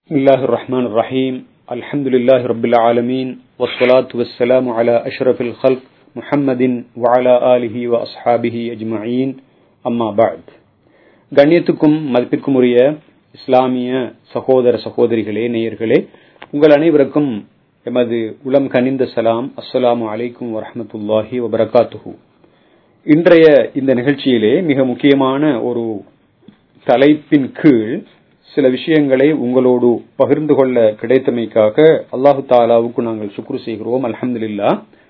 بسم الله الرحمن الرحيم الحمد لله رب العالمين والصلاة والسلام على أشرف الخلق محمد وعلى آله وأصحابه أجمعين أما بعد கண்ணியத்துக்கும் மதிப்பிற்கும் உரிய இஸ்லாமிய சகோதர சகோதரிகளே நேயர்களே உங்கள் அனைவருக்கும் எமது உளம் கனிந்த சலாம் அஸ்ஸலாமு அலைக்கும் வரஹமத்துல்லாஹி வபரகாத்துஹு இன்றைய இந்த நிகழ்ச்சியிலே மிக முக்கியமான ஒரு தலைப்பின் கீழ் சில விஷயங்களை உங்களோடு பகிர்ந்து கொள்ள கிடைத்தமைக்காக அல்லாஹு தாலாவுக்கு நாங்கள் சுக்ரு செய்கிறோம் அலமதுல்லா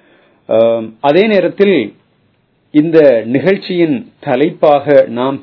அதே நேரத்தில் இந்த நிகழ்ச்சியின் தலைப்பாக நாம்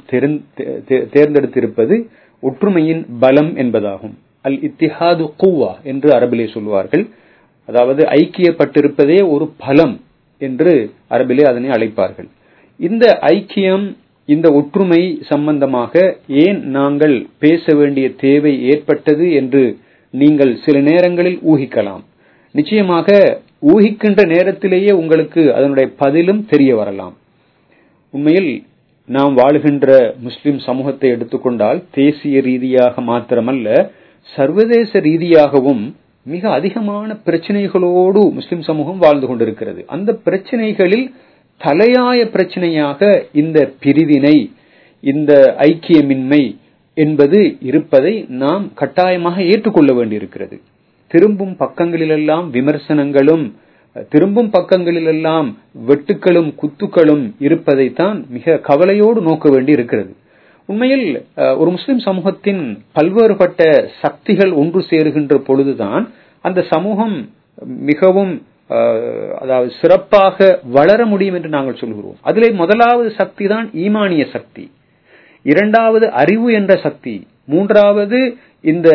தேர்ந்தெடுத்திருப்பது ஒற்றுமையின் பலம் என்பதாகும் அல் இத்திஹாது கூவா என்று அரபிலே சொல்வார்கள் அதாவது ஐக்கியப்பட்டிருப்பதே ஒரு பலம் என்று அரபிலே அதனை அழைப்பார்கள் இந்த ஐக்கியம் இந்த ஒற்றுமை சம்பந்தமாக ஏன் நாங்கள் பேச வேண்டிய தேவை ஏற்பட்டது என்று நீங்கள் சில நேரங்களில் ஊகிக்கலாம் நிச்சயமாக ஊகிக்கின்ற நேரத்திலேயே உங்களுக்கு அதனுடைய பதிலும் தெரிய வரலாம் உண்மையில் நாம் வாழுகின்ற முஸ்லிம் சமூகத்தை எடுத்துக்கொண்டால் தேசிய ரீதியாக மாத்திரமல்ல சர்வதேச ரீதியாகவும் மிக அதிகமான பிரச்சனைகளோடு முஸ்லிம் சமூகம் வாழ்ந்து கொண்டிருக்கிறது அந்த பிரச்சனைகளில் தலையாய பிரச்சனையாக இந்த பிரிவினை இந்த ஐக்கியமின்மை என்பது இருப்பதை நாம் கட்டாயமாக ஏற்றுக்கொள்ள வேண்டியிருக்கிறது திரும்பும் பக்கங்களிலெல்லாம் விமர்சனங்களும் திரும்பும் பக்கங்களிலெல்லாம் வெட்டுக்களும் குத்துக்களும் இருப்பதைத்தான் மிக கவலையோடு நோக்க வேண்டி இருக்கிறது உண்மையில் ஒரு முஸ்லிம் சமூகத்தின் பல்வேறுபட்ட சக்திகள் ஒன்று சேருகின்ற பொழுதுதான் அந்த சமூகம் மிகவும் அதாவது சிறப்பாக வளர முடியும் என்று நாங்கள் சொல்கிறோம் அதிலே முதலாவது சக்தி தான் ஈமானிய சக்தி இரண்டாவது அறிவு என்ற சக்தி மூன்றாவது இந்த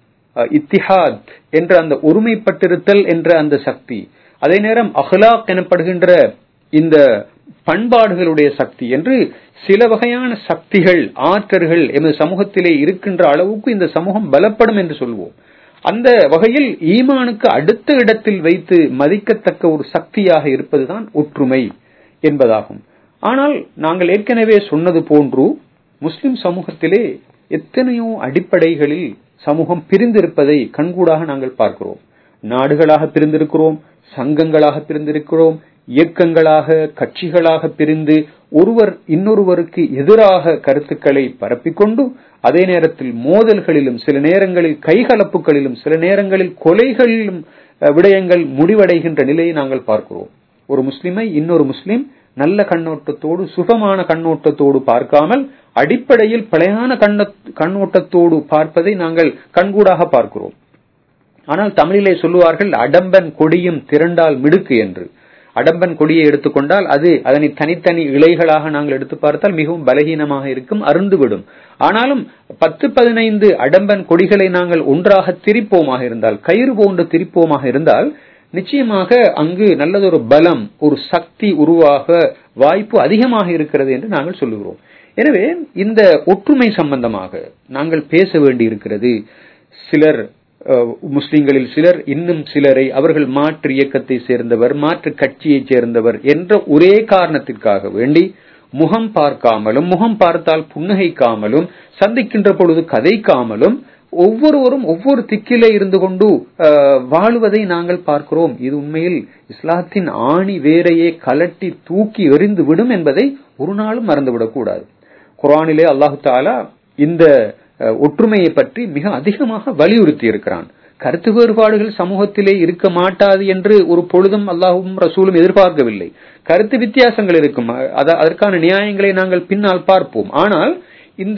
இத்திஹாத் என்ற அந்த ஒருமைப்பட்டிருத்தல் என்ற அந்த சக்தி அதே நேரம் அஹ்லாக் எனப்படுகின்ற இந்த பண்பாடுகளுடைய சக்தி என்று சில வகையான சக்திகள் ஆற்றல்கள் எமது சமூகத்திலே இருக்கின்ற அளவுக்கு இந்த சமூகம் பலப்படும் என்று சொல்வோம் அந்த வகையில் ஈமானுக்கு அடுத்த இடத்தில் வைத்து மதிக்கத்தக்க ஒரு சக்தியாக இருப்பதுதான் ஒற்றுமை என்பதாகும் ஆனால் நாங்கள் ஏற்கனவே சொன்னது போன்று முஸ்லிம் சமூகத்திலே எத்தனையோ அடிப்படைகளில் சமூகம் பிரிந்திருப்பதை கண்கூடாக நாங்கள் பார்க்கிறோம் நாடுகளாக பிரிந்திருக்கிறோம் சங்கங்களாக பிரிந்திருக்கிறோம் இயக்கங்களாக கட்சிகளாக பிரிந்து ஒருவர் இன்னொருவருக்கு எதிராக கருத்துக்களை பரப்பிக்கொண்டு அதே நேரத்தில் மோதல்களிலும் சில நேரங்களில் கைகலப்புகளிலும் சில நேரங்களில் கொலைகளிலும் விடயங்கள் முடிவடைகின்ற நிலையை நாங்கள் பார்க்கிறோம் ஒரு முஸ்லிமை இன்னொரு முஸ்லிம் நல்ல கண்ணோட்டத்தோடு சுகமான கண்ணோட்டத்தோடு பார்க்காமல் அடிப்படையில் பிழையான கண்ணோட்டத்தோடு பார்ப்பதை நாங்கள் கண்கூடாக பார்க்கிறோம் ஆனால் தமிழிலே சொல்லுவார்கள் அடம்பன் கொடியும் திரண்டால் மிடுக்கு என்று அடம்பன் கொடியை எடுத்துக்கொண்டால் அது அதனை தனித்தனி இலைகளாக நாங்கள் எடுத்து பார்த்தால் மிகவும் பலகீனமாக இருக்கும் அருந்துவிடும் ஆனாலும் பத்து பதினைந்து அடம்பன் கொடிகளை நாங்கள் ஒன்றாக திரிப்போமாக இருந்தால் கயிறு போன்று திரிப்போமாக இருந்தால் நிச்சயமாக அங்கு நல்லதொரு பலம் ஒரு சக்தி உருவாக வாய்ப்பு அதிகமாக இருக்கிறது என்று நாங்கள் சொல்லுகிறோம் எனவே இந்த ஒற்றுமை சம்பந்தமாக நாங்கள் பேச வேண்டி இருக்கிறது சிலர் முஸ்லிம்களில் சிலர் இன்னும் சிலரை அவர்கள் மாற்று இயக்கத்தை சேர்ந்தவர் மாற்று கட்சியை சேர்ந்தவர் என்ற ஒரே காரணத்திற்காக வேண்டி முகம் பார்க்காமலும் முகம் பார்த்தால் புன்னகைக்காமலும் சந்திக்கின்ற பொழுது கதைக்காமலும் ஒவ்வொருவரும் ஒவ்வொரு திக்கிலே இருந்து கொண்டு வாழுவதை நாங்கள் பார்க்கிறோம் இது உண்மையில் இஸ்லாத்தின் ஆணி வேரையே கலட்டி தூக்கி எறிந்து விடும் என்பதை ஒரு நாளும் மறந்துவிடக் கூடாது குரானிலே அல்லாஹு தாலா இந்த ஒற்றுமையை பற்றி மிக அதிகமாக வலியுறுத்தி இருக்கிறான் கருத்து வேறுபாடுகள் சமூகத்திலே இருக்க மாட்டாது என்று ஒரு பொழுதும் அல்லாஹும் ரசூலும் எதிர்பார்க்கவில்லை கருத்து வித்தியாசங்கள் இருக்கும் அதற்கான நியாயங்களை நாங்கள் பின்னால் பார்ப்போம் ஆனால் இந்த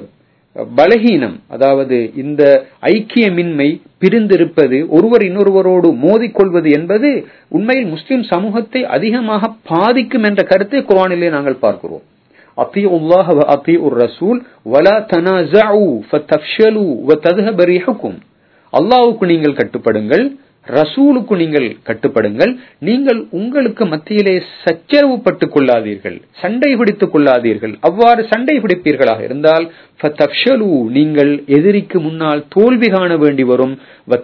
பலகீனம் அதாவது இந்த ஐக்கியமின்மை பிரிந்திருப்பது ஒருவர் இன்னொருவரோடு மோதிக்கொள்வது என்பது உண்மையில் முஸ்லிம் சமூகத்தை அதிகமாக பாதிக்கும் என்ற கருத்தை குரானிலே நாங்கள் பார்க்கிறோம் أطيعوا الله وأطيعوا الرسول ولا تنازعوا فتفشلوا وتذهب ريحكم அல்லாவுக்கு நீங்கள் கட்டுப்படுங்கள் ரசூலுக்கு நீங்கள் கட்டுப்படுங்கள் நீங்கள் உங்களுக்கு மத்தியிலே சச்சரவு பட்டுக் கொள்ளாதீர்கள் சண்டை பிடித்துக் கொள்ளாதீர்கள் அவ்வாறு சண்டை பிடிப்பீர்களாக இருந்தால் நீங்கள் எதிரிக்கு முன்னால் தோல்வி காண வேண்டி வரும்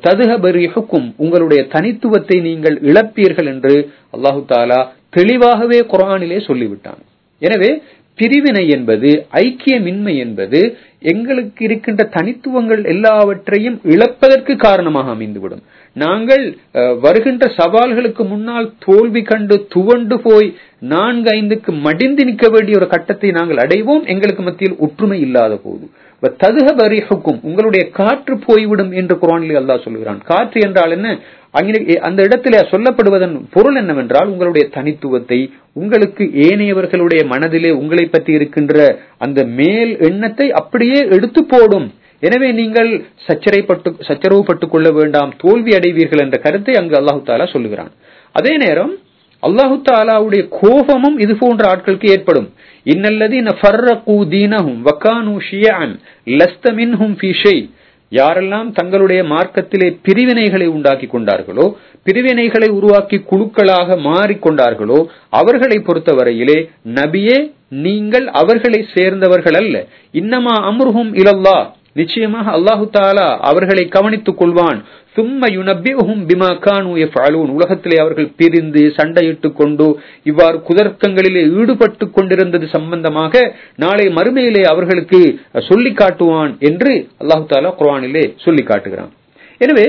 உங்களுடைய தனித்துவத்தை நீங்கள் இழப்பீர்கள் என்று அல்லாஹு தாலா தெளிவாகவே குரானிலே சொல்லிவிட்டான் எனவே பிரிவினை என்பது ஐக்கியமின்மை என்பது எங்களுக்கு இருக்கின்ற தனித்துவங்கள் எல்லாவற்றையும் இழப்பதற்கு காரணமாக அமைந்துவிடும் நாங்கள் வருகின்ற சவால்களுக்கு முன்னால் தோல்வி கண்டு துவண்டு போய் நான்கு ஐந்துக்கு மடிந்து நிற்க வேண்டிய ஒரு கட்டத்தை நாங்கள் அடைவோம் எங்களுக்கு மத்தியில் ஒற்றுமை இல்லாத போது ததுகபரிஹுக்கும் உங்களுடைய காற்று போய்விடும் என்று குரானில் அல்லாஹ் சொல்கிறான் காற்று என்றால் என்ன அங்கே அந்த இடத்துல சொல்லப்படுவதன் பொருள் என்னவென்றால் உங்களுடைய தனித்துவத்தை உங்களுக்கு ஏனையவர்களுடைய மனதிலே உங்களை பற்றி இருக்கின்ற அந்த மேல் எண்ணத்தை அப்படியே எடுத்து போடும் எனவே நீங்கள் சச்சரைப்பட்டு சச்சரவுப்பட்டுக் கொள்ள வேண்டாம் தோல்வி அடைவீர்கள் என்ற கருத்தை அங்கு அல்லாஹு தாலா சொல்லுகிறான் அதே நேரம் அல்லாஹு தாலாவுடைய கோபமும் இது போன்ற ஆட்களுக்கு ஏற்படும் இன்னல்லதீன ஃபர்ரகு தீனஹும் வகானு ஷியஅன் லஸ்த மின்ஹும் ஃபீ ஷை யாரெல்லாம் தங்களுடைய மார்க்கத்திலே பிரிவினைகளை உண்டாக்கி கொண்டார்களோ பிரிவினைகளை உருவாக்கி குழுக்களாக மாறிக்கொண்டார்களோ அவர்களை பொறுத்தவரையிலே நபியே நீங்கள் அவர்களை சேர்ந்தவர்கள் அல்ல இன்னமா அம்ருஹும் இலல்லா நிச்சயமாக அல்லாஹு தாலா அவர்களை கவனித்துக் கொள்வான் சும்ம யுனபிஹும் பிமா கானு எஃபாலூன் உலகத்திலே அவர்கள் பிரிந்து சண்டையிட்டுக் கொண்டு இவ்வாறு குதர்க்கங்களிலே ஈடுபட்டு கொண்டிருந்தது சம்பந்தமாக நாளை மறுமையிலே அவர்களுக்கு சொல்லி காட்டுவான் என்று அல்லாஹு தாலா குர்ஆனிலே சொல்லி காட்டுகிறான் எனவே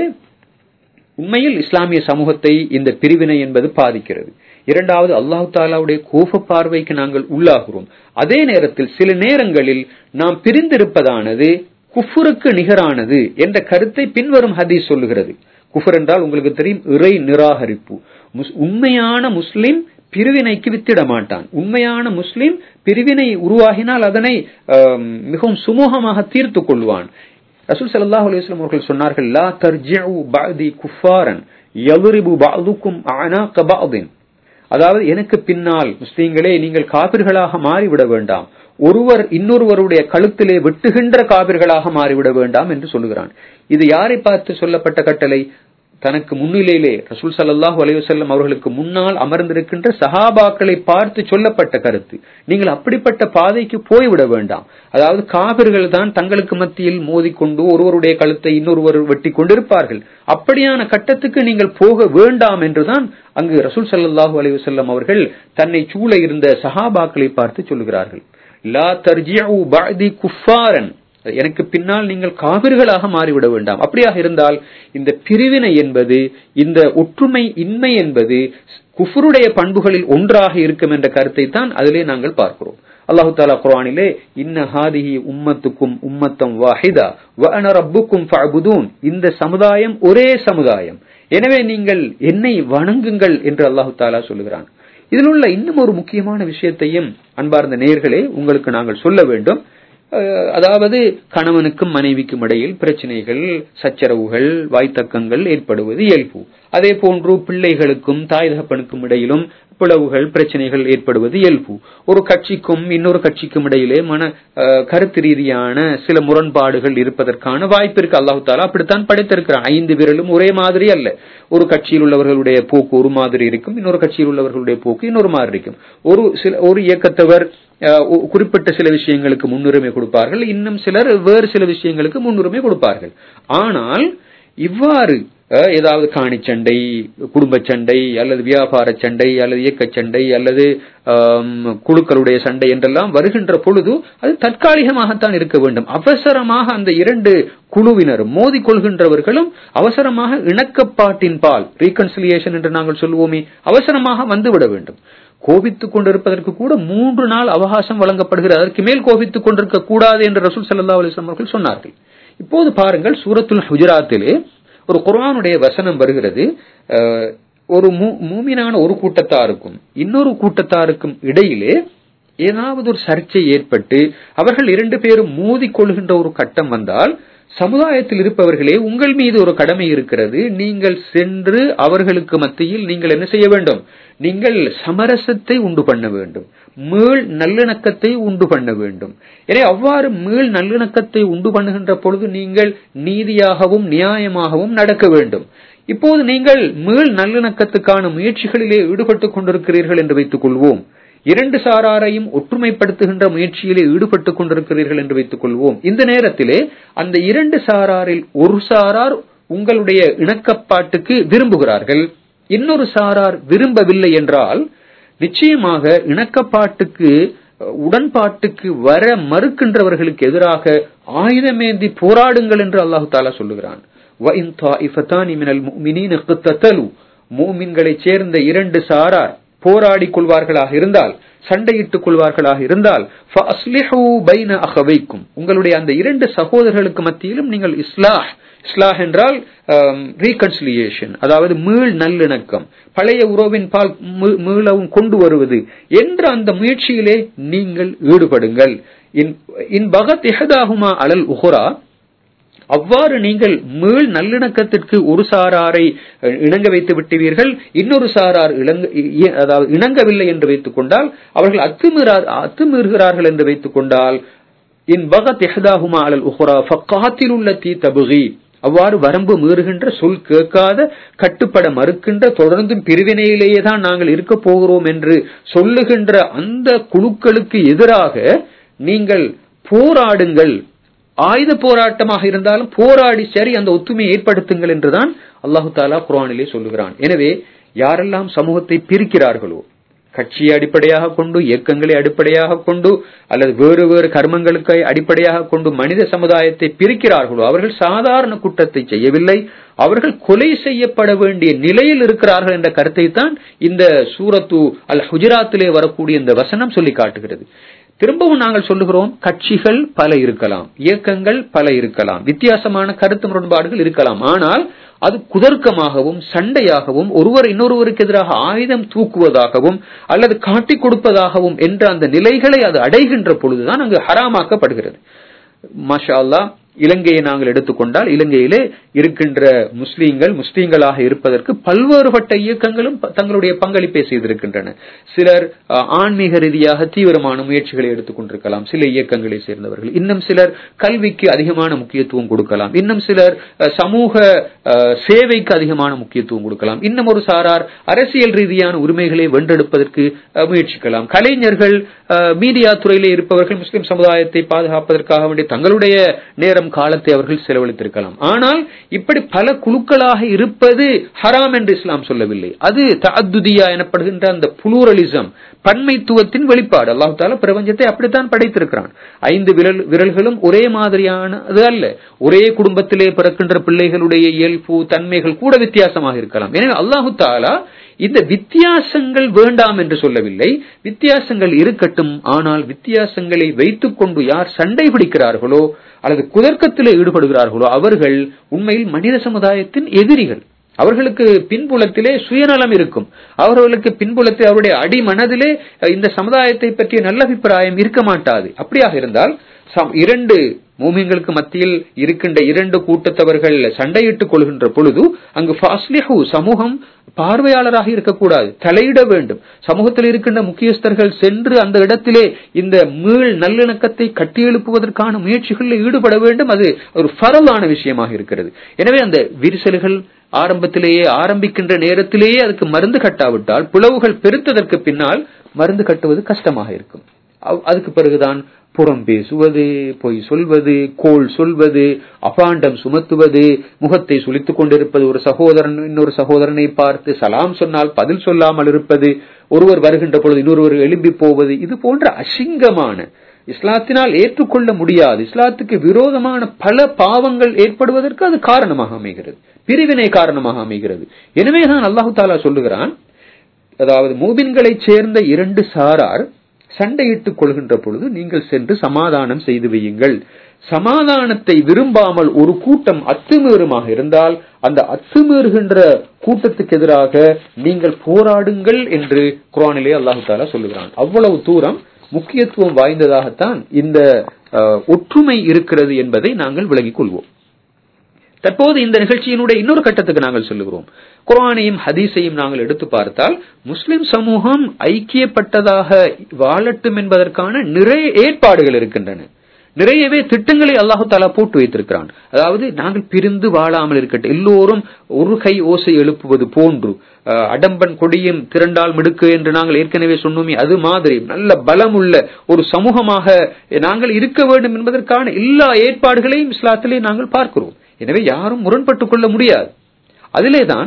உண்மையில் இஸ்லாமிய சமூகத்தை இந்த பிரிவினை என்பது பாதிக்கிறது இரண்டாவது அல்லாஹு தாலாவுடைய கோப பார்வைக்கு நாங்கள் உள்ளாகிறோம் அதே நேரத்தில் சில நேரங்களில் நாம் பிரிந்திருப்பதானது குஃபுருக்கு நிகரானது என்ற கருத்தை பின்வரும் ஹதீஸ் சொல்லுகிறது குஃபர் என்றால் உங்களுக்கு தெரியும் இறை நிராகரிப்பு உண்மையான முஸ்லிம் பிரிவினைக்கு வித்திட மாட்டான் உண்மையான முஸ்லிம் பிரிவினை உருவாகினால் அதனை மிகவும் சுமூகமாக தீர்த்து கொள்வான் ரசூல் சல்லாஹ் அலுவலம் அவர்கள் சொன்னார்கள் லா தர்ஜிஉ பஅதி குஃபாரன் யதுரிபு பஅதுக்கும் அனாக பஅதின் அதாவது எனக்கு பின்னால் முஸ்லீம்களே நீங்கள் காபிர்களாக மாறிவிட வேண்டாம் ஒருவர் இன்னொருவருடைய கழுத்திலே வெட்டுகின்ற காபிர்களாக மாறிவிட வேண்டாம் என்று சொல்லுகிறான் இது யாரை பார்த்து சொல்லப்பட்ட கட்டளை தனக்கு முன்னிலையிலே ரசூல் சல்லாஹூ அலைவசல்லம் அவர்களுக்கு முன்னால் அமர்ந்திருக்கின்ற சஹாபாக்களை பார்த்து சொல்லப்பட்ட கருத்து நீங்கள் அப்படிப்பட்ட பாதைக்கு போய்விட வேண்டாம் அதாவது காபிர்கள் தான் தங்களுக்கு மத்தியில் மோதிக்கொண்டு ஒருவருடைய கழுத்தை இன்னொருவர் வெட்டி கொண்டிருப்பார்கள் அப்படியான கட்டத்துக்கு நீங்கள் போக வேண்டாம் என்றுதான் அங்கு ரசூல் சல்லாஹூ அலைவசல்லம் அவர்கள் தன்னை சூழ இருந்த சஹாபாக்களை பார்த்து சொல்லுகிறார்கள் லா தர்ஜிஉ பஅதி குஃபாரன் எனக்கு பின்னால் நீங்கள் காவிர்களாக மாறிவிட வேண்டாம் அப்படியாக இருந்தால் இந்த பிரிவினை என்பது இந்த ஒற்றுமை இன்மை என்பது குஃபருடைய பண்புகளில் ஒன்றாக இருக்கும் என்ற கருத்தை தான் அதிலே நாங்கள் பார்க்கிறோம் அல்லாஹு தாலா குரானிலே இன்ன ஹாதிஹி உம்மத்துக்கும் உம்மத்தம் வாஹிதா வஅன ரப்புக்கும் ஃபஅபுதூன் இந்த சமுதாயம் ஒரே சமுதாயம் எனவே நீங்கள் என்னை வணங்குங்கள் என்று அல்லாஹு தாலா சொல்லுகிறான் இதில் உள்ள இன்னும் ஒரு முக்கியமான விஷயத்தையும் அன்பார்ந்த நேர்களே உங்களுக்கு நாங்கள் சொல்ல வேண்டும் அதாவது கணவனுக்கும் மனைவிக்கும் இடையில் பிரச்சனைகள் சச்சரவுகள் வாய்த்தக்கங்கள் ஏற்படுவது இயல்பு அதே போன்று பிள்ளைகளுக்கும் தாய் தகப்பனுக்கும் இடையிலும் பிளவுகள் பிரச்சனைகள் ஏற்படுவது இயல்பு ஒரு கட்சிக்கும் இன்னொரு கட்சிக்கும் இடையிலே மன கருத்து ரீதியான சில முரண்பாடுகள் இருப்பதற்கான வாய்ப்பு இருக்கு அல்லாஹு தாலா அப்படித்தான் படைத்திருக்கிறான் ஐந்து விரலும் ஒரே மாதிரி அல்ல ஒரு கட்சியில் உள்ளவர்களுடைய போக்கு ஒரு மாதிரி இருக்கும் இன்னொரு கட்சியில் உள்ளவர்களுடைய போக்கு இன்னொரு மாதிரி இருக்கும் ஒரு சில ஒரு இயக்கத்தவர் குறிப்பிட்ட சில விஷயங்களுக்கு முன்னுரிமை கொடுப்பார்கள் இன்னும் சிலர் வேறு சில விஷயங்களுக்கு முன்னுரிமை கொடுப்பார்கள் ஆனால் இவ்வாறு ஏதாவது காணி சண்டை குடும்ப சண்டை அல்லது வியாபார சண்டை அல்லது இயக்க சண்டை அல்லது குழுக்களுடைய சண்டை என்றெல்லாம் வருகின்ற பொழுது அது தற்காலிகமாகத்தான் இருக்க வேண்டும் அவசரமாக அந்த இரண்டு குழுவினரும் மோதி கொள்கின்றவர்களும் அவசரமாக இணக்கப்பாட்டின் பால் ரீகன்சிலியேஷன் என்று நாங்கள் சொல்லுவோமே அவசரமாக வந்துவிட வேண்டும் கோபித்துக் கொண்டிருப்பதற்கு கூட மூன்று நாள் அவகாசம் வழங்கப்படுகிறது அதற்கு மேல் கோபித்துக் கொண்டிருக்க கூடாது என்று ரசூல் சல்லா அலிஸ்லாம் அவர்கள் சொன்னார்கள் இப்போது பாருங்கள் சூரத்துல் ஹுஜராத்திலே ஒரு குரானுடைய வசனம் வருகிறது ஒரு மூமினான ஒரு கூட்டத்தாருக்கும் இன்னொரு கூட்டத்தாருக்கும் இடையிலே ஏதாவது ஒரு சர்ச்சை ஏற்பட்டு அவர்கள் இரண்டு பேரும் மோதி கொள்கின்ற ஒரு கட்டம் வந்தால் சமுதாயத்தில் இருப்பவர்களே உங்கள் மீது ஒரு கடமை இருக்கிறது நீங்கள் சென்று அவர்களுக்கு மத்தியில் நீங்கள் என்ன செய்ய வேண்டும் நீங்கள் சமரசத்தை உண்டு பண்ண வேண்டும் மீள் நல்லிணக்கத்தை உண்டு பண்ண வேண்டும் எனவே அவ்வாறு மீள் நல்லிணக்கத்தை உண்டு பண்ணுகின்ற பொழுது நீங்கள் நீதியாகவும் நியாயமாகவும் நடக்க வேண்டும் இப்போது நீங்கள் மீள் நல்லிணக்கத்துக்கான முயற்சிகளிலே ஈடுபட்டுக் கொண்டிருக்கிறீர்கள் என்று வைத்துக் கொள்வோம் இரண்டு சாராரையும் ஒற்றுமைப்படுத்துகின்ற முயற்சியிலே ஈடுபட்டுக் கொண்டிருக்கிறீர்கள் என்று வைத்துக் கொள்வோம் இந்த நேரத்திலே அந்த இரண்டு சாராரில் ஒரு சாரார் உங்களுடைய இணக்கப்பாட்டுக்கு விரும்புகிறார்கள் இன்னொரு சாரார் விரும்பவில்லை என்றால் நிச்சயமாக இணக்கப்பாட்டுக்கு உடன்பாட்டுக்கு வர மறுக்கின்றவர்களுக்கு எதிராக ஆயுதமேந்தி போராடுங்கள் என்று அல்லாஹு தாலா சொல்லுகிறான் மூமின்களை சேர்ந்த இரண்டு சாரார் போராடி கொள்வார்களாக இருந்தால் சண்டையிட்டுக் கொள்வார்களாக இருந்தால் உங்களுடைய அந்த இரண்டு சகோதரர்களுக்கு மத்தியிலும் நீங்கள் இஸ்லாஹ் இஸ்லாஹ் என்றால் ரீகன்சிலியேஷன் அதாவது மீள் நல்லிணக்கம் பழைய உறவின் பால் மீளவும் கொண்டு வருவது என்ற அந்த முயற்சியிலே நீங்கள் ஈடுபடுங்கள் இன் பகத் எஹதாகுமா அலல் உஹுரா அவ்வாறு நீங்கள் மீள் நல்லிணக்கத்திற்கு ஒரு சாராரை இணங்க வைத்து விட்டுவீர்கள் இன்னொரு சாரார் அதாவது இணங்கவில்லை என்று வைத்துக் கொண்டால் அவர்கள் அத்துமீறார் அத்துமீறுகிறார்கள் என்று வைத்துக் கொண்டால் இன் பகத் எஹதாகுமா அலல் உஹுரா ஃபக்காத்தில் உள்ள தீ தபுகி அவ்வாறு வரம்பு மீறுகின்ற சொல் கேட்காத கட்டுப்பட மறுக்கின்ற தொடர்ந்தும் பிரிவினையிலேயே தான் நாங்கள் இருக்க போகிறோம் என்று சொல்லுகின்ற அந்த குழுக்களுக்கு எதிராக நீங்கள் போராடுங்கள் ஆயுத போராட்டமாக இருந்தாலும் போராடி சரி அந்த ஒத்துமையை ஏற்படுத்துங்கள் என்றுதான் அல்லாஹு தாலா குரானிலே சொல்லுகிறான் எனவே யாரெல்லாம் சமூகத்தை பிரிக்கிறார்களோ கட்சியை அடிப்படையாக கொண்டு இயக்கங்களை அடிப்படையாக கொண்டு அல்லது வேறு வேறு கர்மங்களுக்கு அடிப்படையாக கொண்டு மனித சமுதாயத்தை பிரிக்கிறார்களோ அவர்கள் சாதாரண குற்றத்தை செய்யவில்லை அவர்கள் கொலை செய்யப்பட வேண்டிய நிலையில் இருக்கிறார்கள் என்ற கருத்தை தான் இந்த சூரத்து அல் ஹுஜராத்திலே வரக்கூடிய இந்த வசனம் சொல்லி காட்டுகிறது திரும்பவும் நாங்கள் சொல்லுகிறோம் கட்சிகள் பல இருக்கலாம் இயக்கங்கள் பல இருக்கலாம் வித்தியாசமான கருத்து முரண்பாடுகள் இருக்கலாம் ஆனால் அது குதர்க்கமாகவும் சண்டையாகவும் ஒருவர் இன்னொருவருக்கு எதிராக ஆயுதம் தூக்குவதாகவும் அல்லது காட்டிக் கொடுப்பதாகவும் என்ற அந்த நிலைகளை அது அடைகின்ற பொழுதுதான் அங்கு ஹராமாக்கப்படுகிறது மாஷா அல்லா இலங்கையை நாங்கள் எடுத்துக்கொண்டால் இலங்கையிலே இருக்கின்ற முஸ்லீம்கள் முஸ்லீம்களாக இருப்பதற்கு பல்வேறுபட்ட இயக்கங்களும் தங்களுடைய பங்களிப்பை செய்திருக்கின்றன சிலர் ஆன்மீக ரீதியாக தீவிரமான முயற்சிகளை எடுத்துக் கொண்டிருக்கலாம் சில இயக்கங்களை சேர்ந்தவர்கள் இன்னும் சிலர் கல்விக்கு அதிகமான முக்கியத்துவம் கொடுக்கலாம் இன்னும் சிலர் சமூக சேவைக்கு அதிகமான முக்கியத்துவம் கொடுக்கலாம் இன்னும் ஒரு சாரார் அரசியல் ரீதியான உரிமைகளை வென்றெடுப்பதற்கு முயற்சிக்கலாம் கலைஞர்கள் மீடியா துறையிலே இருப்பவர்கள் முஸ்லிம் சமுதாயத்தை பாதுகாப்பதற்காக வேண்டிய தங்களுடைய நேரம் காலத்தை அவர்கள் செலவழித்திருக்கலாம் ஆனால் இப்படி பல குழுக்களாக இருப்பது ஹராம் என்று இஸ்லாம் சொல்லவில்லை அது தஅத்துதியா எனப்படுகின்ற அந்த புளூரலிசம் பன்மைத்துவத்தின் வெளிப்பாடு அல்லாஹு தாலா பிரபஞ்சத்தை அப்படித்தான் படைத்திருக்கிறான் ஐந்து விரல் விரல்களும் ஒரே மாதிரியானது அல்ல ஒரே குடும்பத்திலே பிறக்கின்ற பிள்ளைகளுடைய இயல்பு தன்மைகள் கூட வித்தியாசமாக இருக்கலாம் எனவே அல்லாஹு தாலா இந்த வித்தியாசங்கள் வேண்டாம் என்று சொல்லவில்லை வித்தியாசங்கள் இருக்கட்டும் ஆனால் வித்தியாசங்களை வைத்துக் கொண்டு யார் சண்டை பிடிக்கிறார்களோ அல்லது குதர்க்கத்தில் ஈடுபடுகிறார்களோ அவர்கள் உண்மையில் மனித சமுதாயத்தின் எதிரிகள் அவர்களுக்கு பின்புலத்திலே சுயநலம் இருக்கும் அவர்களுக்கு பின்புலத்தில் அவருடைய அடிமனதிலே இந்த சமுதாயத்தை பற்றிய நல்ல அபிப்பிராயம் இருக்க மாட்டாது அப்படியாக இருந்தால் இரண்டு மூமிங்களுக்கு மத்தியில் இருக்கின்ற இரண்டு கூட்டத்தவர்கள் சண்டையிட்டுக் கொள்கின்ற பொழுது அங்கு ஃபாஸ்லிஹு சமூகம் பார்வையாளராக இருக்கக்கூடாது தலையிட வேண்டும் சமூகத்தில் இருக்கின்ற முக்கியஸ்தர்கள் சென்று அந்த இடத்திலே இந்த மீள் நல்லிணக்கத்தை கட்டியெழுப்புவதற்கான முயற்சிகளில் ஈடுபட வேண்டும் அது ஒரு ஃபரலான விஷயமாக இருக்கிறது எனவே அந்த விரிசல்கள் ஆரம்பத்திலேயே ஆரம்பிக்கின்ற நேரத்திலேயே அதுக்கு மருந்து கட்டாவிட்டால் பிளவுகள் பெருத்ததற்கு பின்னால் மருந்து கட்டுவது கஷ்டமாக இருக்கும் அதுக்கு பிறகுதான் புறம் பேசுவது பொய் சொல்வது கோல் சொல்வது அபாண்டம் சுமத்துவது முகத்தை சுளித்துக் கொண்டிருப்பது ஒரு சகோதரன் இன்னொரு சகோதரனை பார்த்து சலாம் சொன்னால் பதில் சொல்லாமல் இருப்பது ஒருவர் வருகின்ற பொழுது இன்னொருவர் எழும்பி போவது இது போன்ற அசிங்கமான இஸ்லாத்தினால் ஏற்றுக்கொள்ள முடியாது இஸ்லாத்துக்கு விரோதமான பல பாவங்கள் ஏற்படுவதற்கு அது காரணமாக அமைகிறது பிரிவினை காரணமாக அமைகிறது எனவேதான் அல்லாஹு தாலா சொல்லுகிறான் அதாவது மூபின்களை சேர்ந்த இரண்டு சாரார் சண்டையிட்டுக் கொள்கின்ற பொழுது நீங்கள் சென்று சமாதானம் செய்து வையுங்கள் சமாதானத்தை விரும்பாமல் ஒரு கூட்டம் அத்துமீறுமாக இருந்தால் அந்த அத்துமீறுகின்ற கூட்டத்துக்கு எதிராக நீங்கள் போராடுங்கள் என்று குரானிலே அல்லாஹு தாலா சொல்லுகிறான் அவ்வளவு தூரம் முக்கியத்துவம் வாய்ந்ததாகத்தான் இந்த ஒற்றுமை இருக்கிறது என்பதை நாங்கள் விளங்கிக் கொள்வோம் தற்போது இந்த நிகழ்ச்சியினுடைய இன்னொரு கட்டத்துக்கு நாங்கள் சொல்லுகிறோம் குரானையும் ஹதீஸையும் நாங்கள் எடுத்து பார்த்தால் முஸ்லிம் சமூகம் ஐக்கியப்பட்டதாக வாழட்டும் என்பதற்கான நிறைய ஏற்பாடுகள் இருக்கின்றன நிறையவே திட்டங்களை அல்லாஹு தாலா போட்டு வைத்திருக்கிறான் அதாவது நாங்கள் பிரிந்து வாழாமல் இருக்கட்டும் எல்லோரும் ஒரு கை ஓசை எழுப்புவது போன்று அடம்பன் கொடியும் திரண்டால் மிடுக்கு என்று நாங்கள் ஏற்கனவே சொன்னோமே அது மாதிரி நல்ல பலம் உள்ள ஒரு சமூகமாக நாங்கள் இருக்க வேண்டும் என்பதற்கான எல்லா ஏற்பாடுகளையும் இஸ்லாத்திலே நாங்கள் பார்க்கிறோம் எனவே யாரும் முரண்பட்டுக் கொள்ள முடியாது அதிலேதான்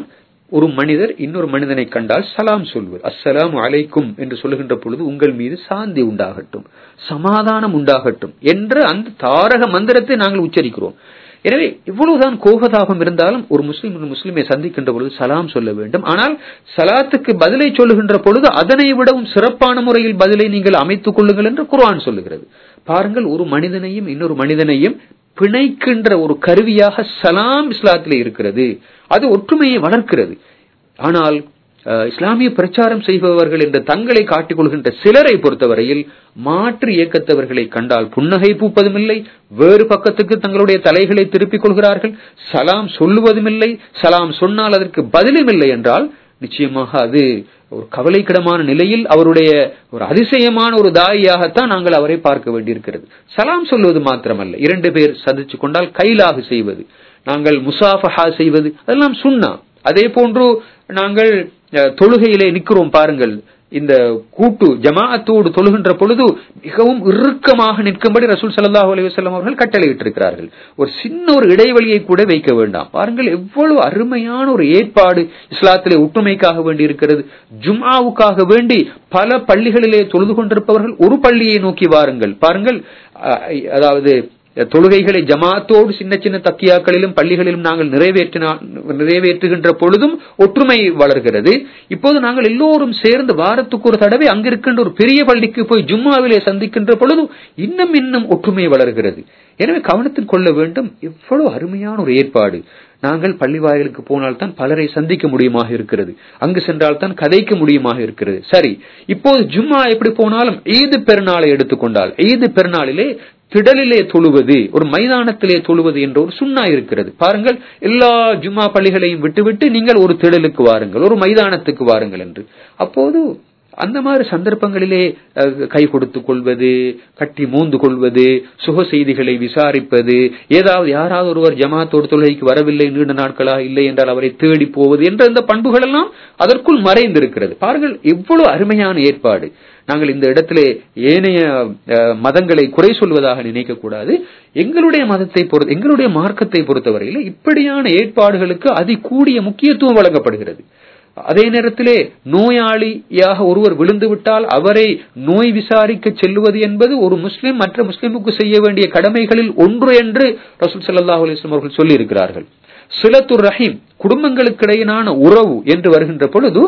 ஒரு மனிதர் இன்னொரு மனிதனை கண்டால் சலாம் சொல்வது அஸ்ஸலாமு அலைக்கும் என்று சொல்லுகின்ற பொழுது உங்கள் மீது சாந்தி உண்டாகட்டும் சமாதானம் உண்டாகட்டும் என்ற அந்த தாரக மந்திரத்தை நாங்கள் உச்சரிக்கிறோம் எனவே இவ்வளவுதான் கோபதாபம் இருந்தாலும் ஒரு முஸ்லீம் ஒரு முஸ்லிமை சந்திக்கின்ற பொழுது சலாம் சொல்ல வேண்டும் ஆனால் சலாத்துக்கு பதிலை சொல்லுகின்ற பொழுது அதனை விடவும் சிறப்பான முறையில் பதிலை நீங்கள் அமைத்துக் கொள்ளுங்கள் என்று குர்ஆன் சொல்லுகிறது பாருங்கள் ஒரு மனிதனையும் இன்னொரு மனிதனையும் பிணைக்கின்ற ஒரு கருவியாக சலாம் இஸ்லாத்திலே இருக்கிறது அது ஒற்றுமையை வளர்க்கிறது ஆனால் அஹ், இஸ்லாமிய பிரச்சாரம் செய்பவர்கள் என்று தங்களை காட்டிக் கொள்கின்ற சிலரை பொறுத்தவரையில் மாற்று இயக்கத்தவர்களை கண்டால் புன்னகை பூப்பதும் இல்லை வேறு பக்கத்துக்கு தங்களுடைய தலைகளை திருப்பிக் கொள்கிறார்கள் சலாம் சொல்லுவதும் இல்லை சலாம் சொன்னால் அதற்கு பதிலும் இல்லை என்றால் நிச்சயமாக அது ஒரு கவலைக்கிடமான நிலையில் அவருடைய ஒரு அதிசயமான ஒரு தாயியாகத்தான் நாங்கள் அவரை பார்க்க வேண்டியிருக்கிறது சலாம் சொல்வது மாத்திரமல்ல இரண்டு பேர் சதிச்சு கொண்டால் கைலாகு செய்வது நாங்கள் முசாஃபஹா செய்வது அதெல்லாம் சுன்னா அதே போன்று நாங்கள் அஹ், தொழுகையிலே நிற்கிறோம் பாருங்கள் இந்த கூட்டு ஜமாஅத்தோடு தொழுகின்ற பொழுது மிகவும் இறுக்கமாக நிற்கும்படி ரசூல் ஸல்லல்லாஹு அலைஹி வஸல்லம் அவர்கள் கட்டளையிட்டிருக்கிறார்கள் ஒரு சின்ன ஒரு இடைவெளியை கூட வைக்க வேண்டாம் பாருங்கள் எவ்வளவு அருமையான ஒரு ஏற்பாடு இஸ்லாத்திலே ஒற்றுமைக்காக வேண்டி இருக்கிறது ஜும்ஆவுக்காக வேண்டி பல பள்ளிகளிலே தொழுது கொண்டிருப்பவர்கள் ஒரு பள்ளியை நோக்கி வாருங்கள் பாருங்கள் அஹ், அதாவது தொழுகைகளை ஜமாத்தோடு சின்ன சின்ன தக்கியாக்களிலும் பள்ளிகளிலும் நாங்கள் நிறைவேற்றினால் நிறைவேற்றுகின்ற பொழுதும் ஒற்றுமை வளர்கிறது இப்போது நாங்கள் எல்லோரும் சேர்ந்து வாரத்துக்கு ஒரு தடவை அங்கிருக்கின்ற ஒரு பெரிய பள்ளிக்கு போய் ஜும்மாவிலே சந்திக்கின்ற பொழுதும் இன்னும் இன்னும் ஒற்றுமை வளர்கிறது எனவே கவனத்தில் கொள்ள வேண்டும் எவ்வளவு அருமையான ஒரு ஏற்பாடு நாங்கள் பள்ளி வாயிலுக்கு போனால் தான் பலரை சந்திக்க முடியுமாக இருக்கிறது அங்கு சென்றால் தான் கதைக்க முடியுமாக இருக்கிறது சரி இப்போது ஜும்மா எப்படி போனாலும் ஈது பெருநாளை எடுத்துக்கொண்டால் ஈது பெருநாளிலே திடலிலே தொழுவது ஒரு மைதானத்திலே தொழுவது என்ற ஒரு சுண்ணா இருக்கிறது பாருங்கள் எல்லா ஜும்மா பள்ளிகளையும் விட்டுவிட்டு நீங்கள் ஒரு திடலுக்கு வாருங்கள் ஒரு மைதானத்துக்கு வாருங்கள் என்று அப்போது அந்த மாதிரி சந்தர்ப்பங்களிலே அஹ், கை கொடுத்துக் கொள்வது கட்டி மூந்து கொள்வது சுக செய்திகளை விசாரிப்பது ஏதாவது யாராவது ஒருவர் ஜமாத்தோடு தொழுகைக்கு வரவில்லை நீண்ட நாட்களா இல்லை என்றால் அவரை தேடி போவது என்ற இந்த பண்புகள் எல்லாம் அதற்குள் மறைந்திருக்கிறது பாருங்கள் எவ்வளவு அருமையான ஏற்பாடு நாங்கள் இந்த இடத்திலே ஏனைய அஹ், மதங்களை குறை சொல்வதாக நினைக்க கூடாது எங்களுடைய மதத்தை பொறுத்த எங்களுடைய மார்க்கத்தை பொறுத்தவரையில் இப்படியான ஏற்பாடுகளுக்கு அதி கூடிய முக்கியத்துவம் வழங்கப்படுகிறது அதே நேரத்திலே நோயாளியாக ஒருவர் விழுந்து விட்டால் அவரை நோய் விசாரிக்க செல்லுவது என்பது ஒரு முஸ்லிம் மற்ற முஸ்லிமுக்கு செய்ய வேண்டிய கடமைகளில் ஒன்று என்று ரசூல் ஸல்லல்லாஹு அலைஹி வஸல்லம் அவர்கள் சொல்லி இருக்கிறார்கள் சிலத்துர் ரஹீம் குடும்பங்களுக்கிடையிலான உறவு என்று வருகின்ற பொழுது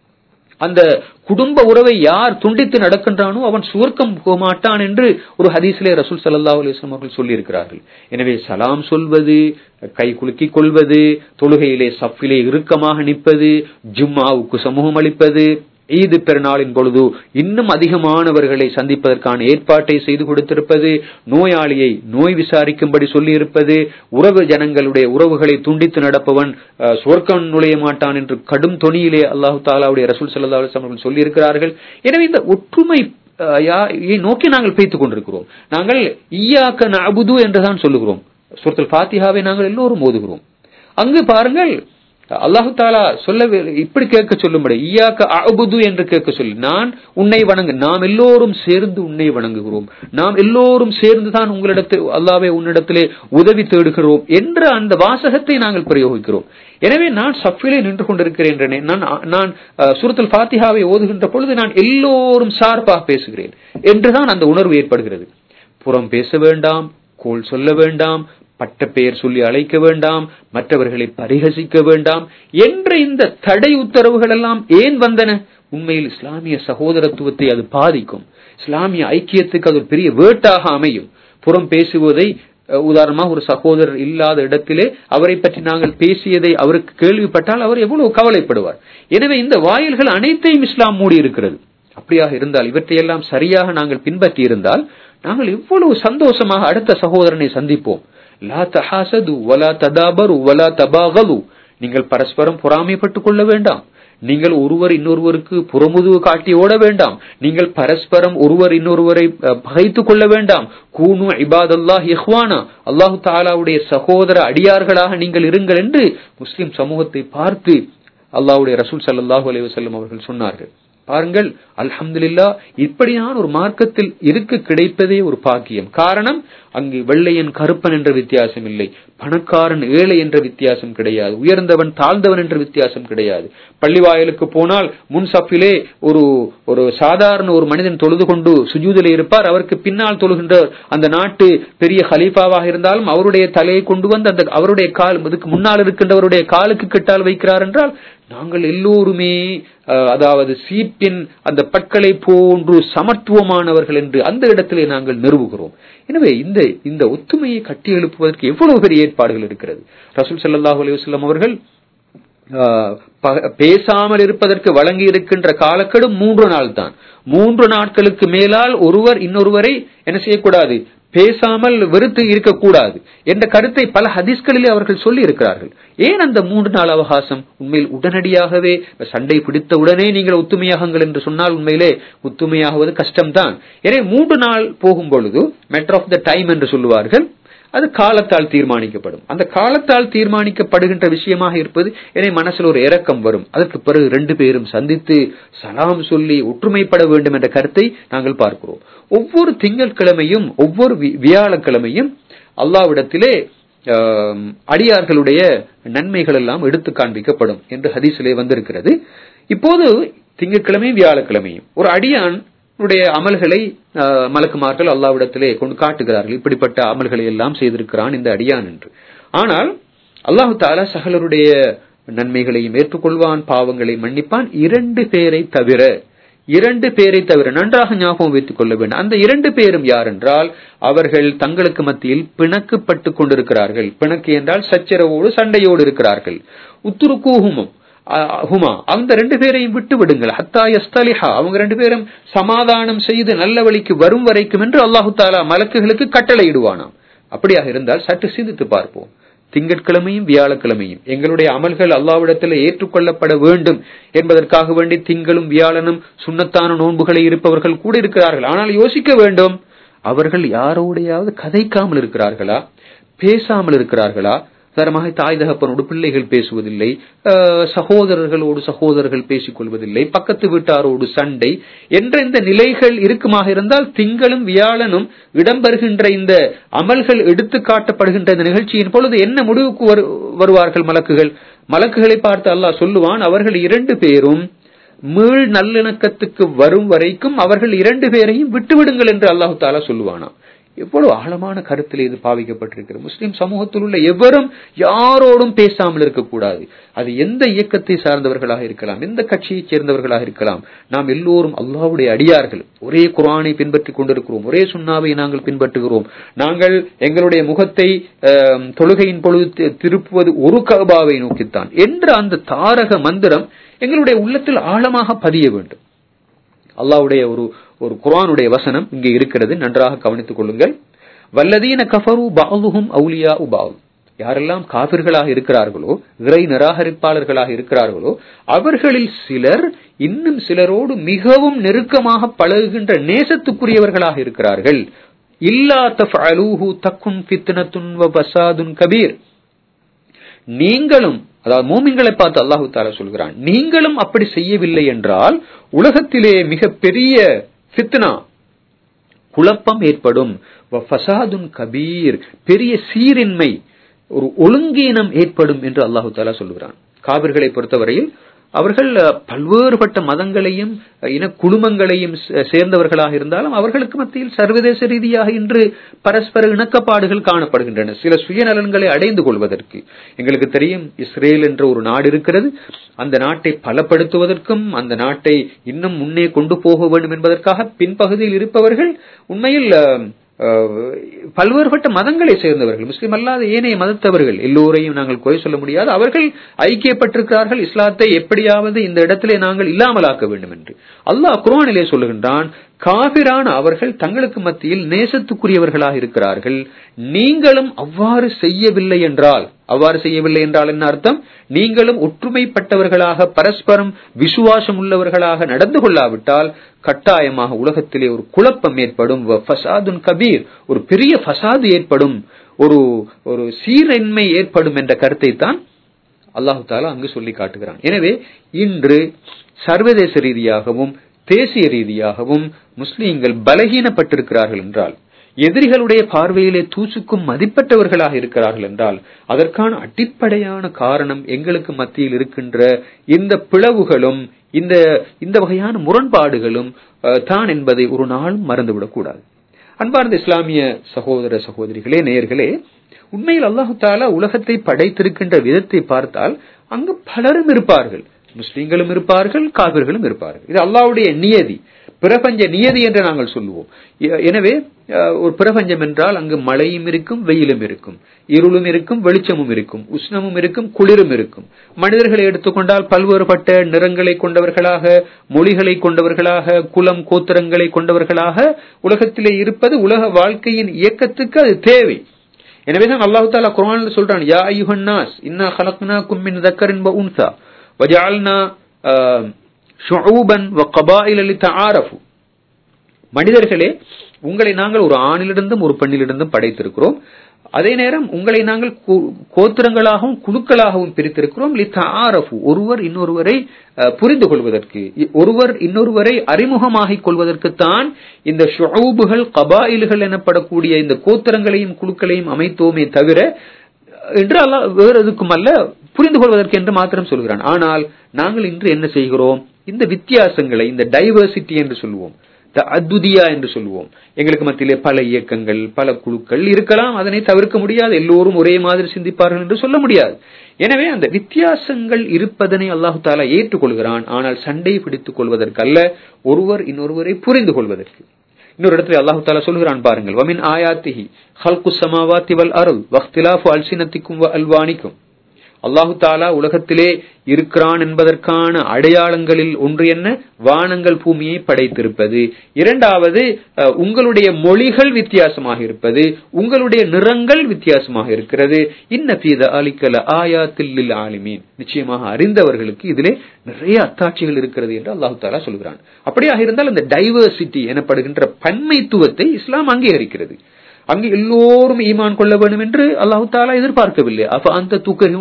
அந்த குடும்ப உறவை யார் துண்டித்து நடக்கின்றானோ அவன் சுவர்க்கம் போக மாட்டான் என்று ஒரு ஹதீஸிலே ரசூல் ஸல்லல்லாஹு அலைஹி வஸல்லம் அவர்கள் சொல்லி இருக்கிறார்கள் எனவே சலாம் சொல்வது கை குலுக்கிக் கொள்வது தொழுகையிலே சஃபிலே இறுக்கமாக நிற்பது ஜும்மாவுக்கு சமூகம் அளிப்பது ஈது பெருநாளின் பொழுது இன்னும் அதிகமானவர்களை சந்திப்பதற்கான ஏற்பாட்டை செய்து கொடுத்திருப்பது நோயாளியை நோய் விசாரிக்கும்படி சொல்லியிருப்பது உறவு ஜனங்களுடைய உறவுகளை துண்டித்து நடப்பவன் அஹ், சுவர்க்கம் நுழைய மாட்டான் என்று கடும் தொனியிலே அல்லாஹு தாலாவுடைய ரசூல் ஸல்லல்லாஹு அலைஹி வஸல்லம் அவர்கள் சொல்லியிருக்கிறார்கள் எனவே இந்த ஒற்றுமை அஹ், யா- யை நோக்கி நாங்கள் பேத்துக் கொண்டிருக்கிறோம் நாங்கள் ஈயாக்க நஅபுது என்றுதான் சொல்லுகிறோம் சூரத்துல் ஃபாத்திஹாவை நாங்கள் எல்லோரும் ஓதுகிறோம் அங்கு பாருங்கள் அல்லாஹு தாலா சொல்ல இப்படி கேட்க சொல்லும்படி ஈயாக்க அபுது என்று கேட்க சொல்லி நான் உன்னை வணங்கு நாம் எல்லோரும் சேர்ந்து உன்னை வணங்குகிறோம் நாம் எல்லோரும் சேர்ந்துதான் உங்களிடத்தில் அல்லாவே உன்னிடத்திலே உதவி தேடுகிறோம் என்ற அந்த வாசகத்தை நாங்கள் பிரயோகிக்கிறோம் எனவே நான் சஃபிலே நின்று கொண்டிருக்கிறேன் என்றனே. நான் நான் சுரத்துல் ஃபாத்திஹாவை ஓதுகின்ற பொழுது நான் எல்லோரும் சார்பாக பேசுகிறேன் என்றுதான் அந்த உணர்வு ஏற்படுகிறது புறம் பேச வேண்டாம் கோல் சொல்ல வேண்டாம் பட்ட பெயர் சொல்லி அழைக்க வேண்டாம் மற்றவர்களை பரிகசிக்க வேண்டாம் என்ற இந்த தடை உத்தரவுகள் எல்லாம் ஏன் வந்தன உண்மையில் இஸ்லாமிய சகோதரத்துவத்தை அது பாதிக்கும் இஸ்லாமிய ஐக்கியத்துக்கு அது ஒரு பெரிய வேட்டாக அமையும் புறம் பேசுவதை அஹ், உதாரணமாக ஒரு சகோதரர் இல்லாத இடத்திலே அவரை பற்றி நாங்கள் பேசியதை அவருக்கு கேள்விப்பட்டால் அவர் எவ்வளவு கவலைப்படுவார் எனவே இந்த வாயில்கள் அனைத்தையும் இஸ்லாம் மூடி இருக்கிறது அப்படியாக இருந்தால் இவற்றையெல்லாம் சரியாக நாங்கள் பின்பற்றி இருந்தால் நாங்கள் எவ்வளவு சந்தோஷமாக அடுத்த சகோதரனை சந்திப்போம் லா தஹாசது வலா ததாபரு வலா தபாகலு நீங்கள் பரஸ்பரம் பொறாமைப்பட்டுக் கொள்ள வேண்டாம் நீங்கள் ஒருவர் இன்னொருவருக்கு புறமுதுகு காட்டி ஓட வேண்டாம் நீங்கள் பரஸ்பரம் ஒருவர் இன்னொருவரை அஹ், பகைத்துக் கொள்ள வேண்டாம் கூனு இபாதல்லாஹ் இஹ்வானா அல்லாஹு தாலாவுடைய சகோதர அடியார்களாக நீங்கள் இருங்கள் என்று முஸ்லிம் சமூகத்தை பார்த்து அல்லாஹ்வுடைய ரசூல் ஸல்லல்லாஹு அலைஹி வஸல்லம் அவர்கள் சொன்னார்கள் பாருங்கள் அல்ஹம்துலில்லா இப்படியான ஒரு மார்க்கத்தில் இருக்க கிடைப்பதே ஒரு பாக்கியம் காரணம் அங்கு வெள்ளையன் கருப்பன் என்ற வித்தியாசம் இல்லை பணக்காரன் ஏழை என்ற வித்தியாசம் கிடையாது உயர்ந்தவன் தாழ்ந்தவன் என்ற வித்தியாசம் கிடையாது பள்ளிவாயலுக்கு போனால் முன் சப்பிலே ஒரு ஒரு சாதாரண ஒரு மனிதன் தொழுது கொண்டு சுஜூதிலே இருப்பார் அவருக்கு பின்னால் தொழுகின்ற அந்த நாட்டு பெரிய ஹலீஃபாவாக இருந்தாலும் அவருடைய தலையை கொண்டு வந்து அந்த அவருடைய கால் இதுக்கு முன்னால் இருக்கின்றவருடைய காலுக்கு கிட்டால் வைக்கிறார் என்றால் நாங்கள் எல்லோருமே அஹ், அதாவது சீப்பின் அந்த பற்களை போன்று சமத்துவமானவர்கள் என்று அந்த இடத்திலே நாங்கள் நிறுவுகிறோம் எனவே இந்த இந்த ஒத்துமையை கட்டி எழுப்புவதற்கு எவ்வளவு பெரிய ஏற்பாடுகள் இருக்கிறது ரசூல் ஸல்லல்லாஹு அலைஹி வஸல்லம் அவர்கள் ஆஹ், ப- பேசாமல் இருப்பதற்கு வழங்கி இருக்கின்ற காலக்கெடு மூன்று நாள் தான் மூன்று நாட்களுக்கு மேலால் ஒருவர் இன்னொருவரை என்ன செய்யக்கூடாது பேசாமல் வெறுத்து இருக்கக்கூடாது என்ற கருத்தை பல ஹதீஸ்களிலே அவர்கள் சொல்லி இருக்கிறார்கள் ஏன் அந்த மூன்று நாள் அவகாசம் உண்மையில் உடனடியாகவே சண்டை பிடித்த உடனே நீங்கள் ஒத்துமையாகுங்கள் என்று சொன்னால் உண்மையிலே ஒத்துமையாகுவது கஷ்டம்தான் எனவே மூன்று நாள் போகும் பொழுது மேட்டர் ஆஃப் த டைம் என்று சொல்லுவார்கள் அது காலத்தால் தீர்மானிக்கப்படும் அந்த காலத்தால் தீர்மானிக்கப்படுகின்ற விஷயமாக இருப்பது என மனசில் ஒரு இரக்கம் வரும் அதற்கு பிறகு ரெண்டு பேரும் சந்தித்து சலாம் சொல்லி ஒற்றுமைப்பட வேண்டும் என்ற கருத்தை நாங்கள் பார்க்கிறோம் ஒவ்வொரு திங்கட்கிழமையும் ஒவ்வொரு வி- வியாழக்கிழமையும் அல்லாவிடத்திலே ஆம், அடியார்களுடைய நன்மைகள் எல்லாம் எடுத்து காண்பிக்கப்படும் என்று ஹதீஸிலே வந்திருக்கிறது இப்போது திங்கட்கிழமை வியாழக்கிழமையும் ஒரு அடியான் உடைய அமல்களை ஆஹ், மலக்குமார்கள் அல்லாவிடத்திலே கொண்டு காட்டுகிறார்கள் இப்படிப்பட்ட அமல்களை எல்லாம் செய்திருக்கிறான் இந்த அடியான் என்று ஆனால் அல்லாஹு தாலா சகலருடைய நன்மைகளையும் ஏற்றுக்கொள்வான் பாவங்களை மன்னிப்பான் இரண்டு பேரை தவிர இரண்டு பேரை தவிர நன்றாக ஞாபகம் வைத்துக் கொள்ள வேண்டும் அந்த இரண்டு பேரும் யார் என்றால் அவர்கள் தங்களுக்கு மத்தியில் பிணக்குப்பட்டு கொண்டிருக்கிறார்கள் பிணக்கு என்றால் சச்சரவோடு சண்டையோடு இருக்கிறார்கள் உத்துருக்கூஹுமும் அஹ், ஹுமா அந்த ரெண்டு பேரையும் விட்டு விடுங்கள் ஹத்தா யஸ்தலிஹா அவங்க ரெண்டு பேரும் சமாதானம் செய்து நல்ல வழிக்கு வரும் வரைக்கும் என்று அல்லாஹு தாலா மலக்குகளுக்கு கட்டளையிடுவானாம் அப்படியாக இருந்தால் சற்று சிந்தித்து பார்ப்போம் திங்கட்கிழமையும் வியாழக்கிழமையும் எங்களுடைய அமல்கள் அல்லாவிடத்தில் ஏற்றுக்கொள்ளப்பட வேண்டும் என்பதற்காக வேண்டி திங்களும் வியாழனும் சுண்ணத்தான நோன்புகளை இருப்பவர்கள் கூட இருக்கிறார்கள் ஆனால் யோசிக்க வேண்டும் அவர்கள் யாரோடையாவது கதைக்காமல் இருக்கிறார்களா பேசாமல் இருக்கிறார்களா உதாரணமாக தாய் தகப்பனோடு பிள்ளைகள் பேசுவதில்லை அஹ், சகோதரர்களோடு சகோதரர்கள் பேசிக் கொள்வதில்லை பக்கத்து வீட்டாரோடு சண்டை என்ற இந்த நிலைகள் இருக்குமாக இருந்தால் திங்களும் வியாழனும் இடம்பெறுகின்ற இந்த அமல்கள் எடுத்து காட்டப்படுகின்ற இந்த நிகழ்ச்சியின் பொழுது என்ன முடிவுக்கு வரு- வருவார்கள் மலக்குகள் மலக்குகளை பார்த்து அல்லாஹ் சொல்லுவான் அவர்கள் இரண்டு பேரும் மீள் நல்லிணக்கத்துக்கு வரும் வரைக்கும் அவர்கள் இரண்டு பேரையும் விட்டுவிடுங்கள் என்று அல்லாஹு தாலா சொல்லுவானாம் எவ்வளவு ஆழமான கருத்தில் இது பாவிக்கப்பட்டிருக்கிறது முஸ்லிம் சமூகத்தில் உள்ள எவரும் யாரோடும் பேசாமல் இருக்கக்கூடாது அது எந்த இயக்கத்தை சார்ந்தவர்களாக இருக்கலாம் எந்த கட்சியைச் சேர்ந்தவர்களாக இருக்கலாம் நாம் எல்லோரும் அல்லாஹ்வுடைய அடியார்கள் ஒரே குர்ஆனை பின்பற்றிக் கொண்டிருக்கிறோம் ஒரே சுண்ணாவை நாங்கள் பின்பற்றுகிறோம் நாங்கள் எங்களுடைய முகத்தை ஆம், தொழுகையின் பொழுது தி- திருப்புவது ஒரு கபாவை நோக்கித்தான் என்ற அந்த தாரக மந்திரம் எங்களுடைய உள்ளத்தில் ஆழமாக பதிய வேண்டும் அல்லாஹ்வுடைய ஒரு ஒரு குர்ஆனுடைய வசனம் இங்கே இருக்கிறது நன்றாக கவனித்துக் கொள்ளுங்கள் வல்லதீன கஃபரு பாதுஹும் அவுலியா உபாவு யாரெல்லாம் காபிர்களாக இருக்கிறார்களோ இறை நிராகரிப்பாளர்களாக இருக்கிறார்களோ அவர்களில் சிலர் இன்னும் சிலரோடு மிகவும் நெருக்கமாக பழகுகின்ற நேசத்துக்குரியவர்களாக இருக்கிறார்கள் இல்லா தஃஅலூஹு தக்குன் ஃபித்னத்துன் வ பசாதுன் கபீர் நீங்களும் அதாவது மூமின்களை பார்த்து அல்லாஹு தாலா சொல்கிறான் நீங்களும் அப்படி செய்யவில்லை என்றால் உலகத்திலே மிக பெரிய ஃபித்னா குழப்பம் ஏற்படும் வ ஃபசாதுன் கபீர் பெரிய சீரின்மை ஒரு ஒழுங்கீனம் ஏற்படும் என்று அல்லாஹு தாலா சொல்லுகிறான் காவிர்களை பொறுத்தவரையில் அவர்கள் அஹ், பல்வேறுபட்ட மதங்களையும் அஹ், இன குழுமங்களையும் சே- சேர்ந்தவர்களாக இருந்தாலும் அவர்களுக்கு மத்தியில் சர்வதேச ரீதியாக இன்று பரஸ்பர இணக்கப்பாடுகள் காணப்படுகின்றன சில சுயநலன்களை அடைந்து கொள்வதற்கு எங்களுக்கு தெரியும் இஸ்ரேல் என்ற ஒரு நாடு இருக்கிறது அந்த நாட்டை பலப்படுத்துவதற்கும் அந்த நாட்டை இன்னும் முன்னே கொண்டு போக வேண்டும் என்பதற்காக பின்பகுதியில் இருப்பவர்கள் உண்மையில் அஹ், அஹ், பல்வேறுபட்ட மதங்களை சேர்ந்தவர்கள் முஸ்லிம் அல்லாத ஏனைய மதத்தவர்கள் எல்லோரையும் நாங்கள் குறை சொல்ல முடியாது அவர்கள் ஐக்கியப்பட்டிருக்கிறார்கள் இஸ்லாத்தை எப்படியாவது இந்த இடத்திலே நாங்கள் இல்லாமலாக்க வேண்டும் என்று அல்லாஹ் குர்ஆனிலே சொல்லுகின்றான் காபிரான அவர்கள் தங்களுக்கு மத்தியில் நேசத்துக்குரியவர்களாக இருக்கிறார்கள் நீங்களும் அவ்வாறு செய்யவில்லை என்றால் அவ்வாறு செய்யவில்லை என்றால் என்ன அர்த்தம் நீங்களும் ஒற்றுமைப்பட்டவர்களாக பரஸ்பரம் விசுவாசம் உள்ளவர்களாக நடந்து கொள்ளாவிட்டால் கட்டாயமாக உலகத்திலே ஒரு குழப்பம் ஏற்படும் வ ஃபசாதுன் கபீர் ஒரு பெரிய ஃபசாது ஏற்படும் ஒரு ஒரு சீரின்மை ஏற்படும் என்ற கருத்தை தான் அல்லாஹு தாலா அங்கு சொல்லி காட்டுகிறான் எனவே இன்று சர்வதேச ரீதியாகவும் தேசிய ரீதியாகவும் முஸ்லீம்கள் பலகீனப்பட்டிருக்கிறார்கள் என்றால் எதிரிகளுடைய பார்வையிலே தூசுக்கும் மதிப்பற்றவர்களாக இருக்கிறார்கள் என்றால் அதற்கான அடிப்படையான காரணம் எங்களுக்கு மத்தியில் இருக்கின்ற இந்த பிளவுகளும் இந்த இந்த வகையான முரண்பாடுகளும் தான் என்பதை ஒரு நாளும் மறந்துவிடக்கூடாது அன்பார்ந்த இஸ்லாமிய சகோதர சகோதரிகளே நேயர்களே உண்மையில் அல்லாஹு தாலா உலகத்தை படைத்திருக்கின்ற விதத்தை பார்த்தால் அங்கு பலரும் இருப்பார்கள் முஸ்லீம்களும் இருப்பார்கள் காவிர்களும் இருப்பார்கள் இது அல்லாவுடைய நியதி பிரபஞ்ச நியதி என்று நாங்கள் சொல்லுவோம் எனவே ஒரு பிரபஞ்சம் என்றால் அங்கு மழையும் இருக்கும் வெயிலும் இருக்கும் இருளும் இருக்கும் வெளிச்சமும் இருக்கும் உஷ்ணமும் இருக்கும் குளிரும் இருக்கும் மனிதர்களை எடுத்துக்கொண்டால் பல்வேறுபட்ட நிறங்களை கொண்டவர்களாக மொழிகளை கொண்டவர்களாக குலம் கோத்திரங்களை கொண்டவர்களாக உலகத்திலே இருப்பது உலக வாழ்க்கையின் இயக்கத்துக்கு அது தேவை எனவேதான் அல்லாஹு தாலா குரான் சொல்றான் யா ஐயுஹன்னாஸ் இன்னா ஹலக்னாக்கும் மின் தக்கரின் வ உன்சா வஜால்னா ஷுஊபன் வ கபாயில லிதஆரஃபு மனிதர்களே உங்களை நாங்கள் ஒரு ஆணிலிருந்தும் ஒரு பெண்ணிலிருந்தும் படைத்திருக்கிறோம் அதே நேரம் உங்களை நாங்கள் கோத்திரங்களாகவும் குழுக்களாகவும் பிரித்திருக்கிறோம் லித்தாரஃபு ஒருவர் இன்னொருவரை புரிந்து கொள்வதற்கு ஒருவர் இன்னொருவரை அறிமுகமாகிக் கொள்வதற்குத்தான் இந்த ஷுஊபுகள் கபாயில்கள் எனப்படக்கூடிய இந்த கோத்திரங்களையும் குழுக்களையும் அமைத்தோமே தவிர என்று அல்ல வேறு எதுக்கும் அல்ல புரிந்து கொள்வதற்கு என்று மாத்திரம் சொல்கிறான் ஆனால் நாங்கள் இன்று என்ன செய்கிறோம் இந்த வித்தியாசங்களை இந்த டைவர்சிட்டி என்று சொல்லுவோம் அத்துதியா என்று சொல்லுவோம் எங்களுக்கு மத்தியிலே பல இயக்கங்கள் பல குழுக்கள் இருக்கலாம் அதனை தவிர்க்க முடியாது எல்லோரும் ஒரே மாதிரி சிந்திப்பார்கள் என்று சொல்ல முடியாது எனவே அந்த வித்தியாசங்கள் இருப்பதனை அல்லாஹு தாலா ஏற்றுக்கொள்கிறான் ஆனால் சண்டை பிடித்துக் கொள்வதற்கு அல்ல ஒருவர் இன்னொருவரை புரிந்து கொள்வதற்கு இன்னொரு இடத்துல அல்லாஹு தாலா சொல்கிறான் பாருங்கள் வமின் ஆயாத்திஹி ஹல்கு சமாவாத்தி வல் அருள் வக்திலாஃபு அல்சினத்திக்கும் அல்வானிக்கும் அல்லாஹு தாலா உலகத்திலே இருக்கிறான் என்பதற்கான அடையாளங்களில் ஒன்று என்ன வானங்கள் பூமியை படைத்திருப்பது இரண்டாவது உங்களுடைய மொழிகள் வித்தியாசமாக இருப்பது உங்களுடைய நிறங்கள் வித்தியாசமாக இருக்கிறது இன்ன பீத அலிக்கல ஆயாத்தில் ஆலிமீன் நிச்சயமாக அறிந்தவர்களுக்கு இதிலே நிறைய அத்தாட்சிகள் இருக்கிறது என்று அல்லாஹு தாலா சொல்கிறான் அப்படியாக இருந்தால் இந்த டைவர்சிட்டி எனப்படுகின்ற பன்மைத்துவத்தை இஸ்லாம் அங்கீகரிக்கிறது அங்கு எல்லோரும் ஈமான் கொள்ள வேண்டும் என்று அல்லாஹு தாலா எதிர்பார்க்கவில்லை அப்ப அந்த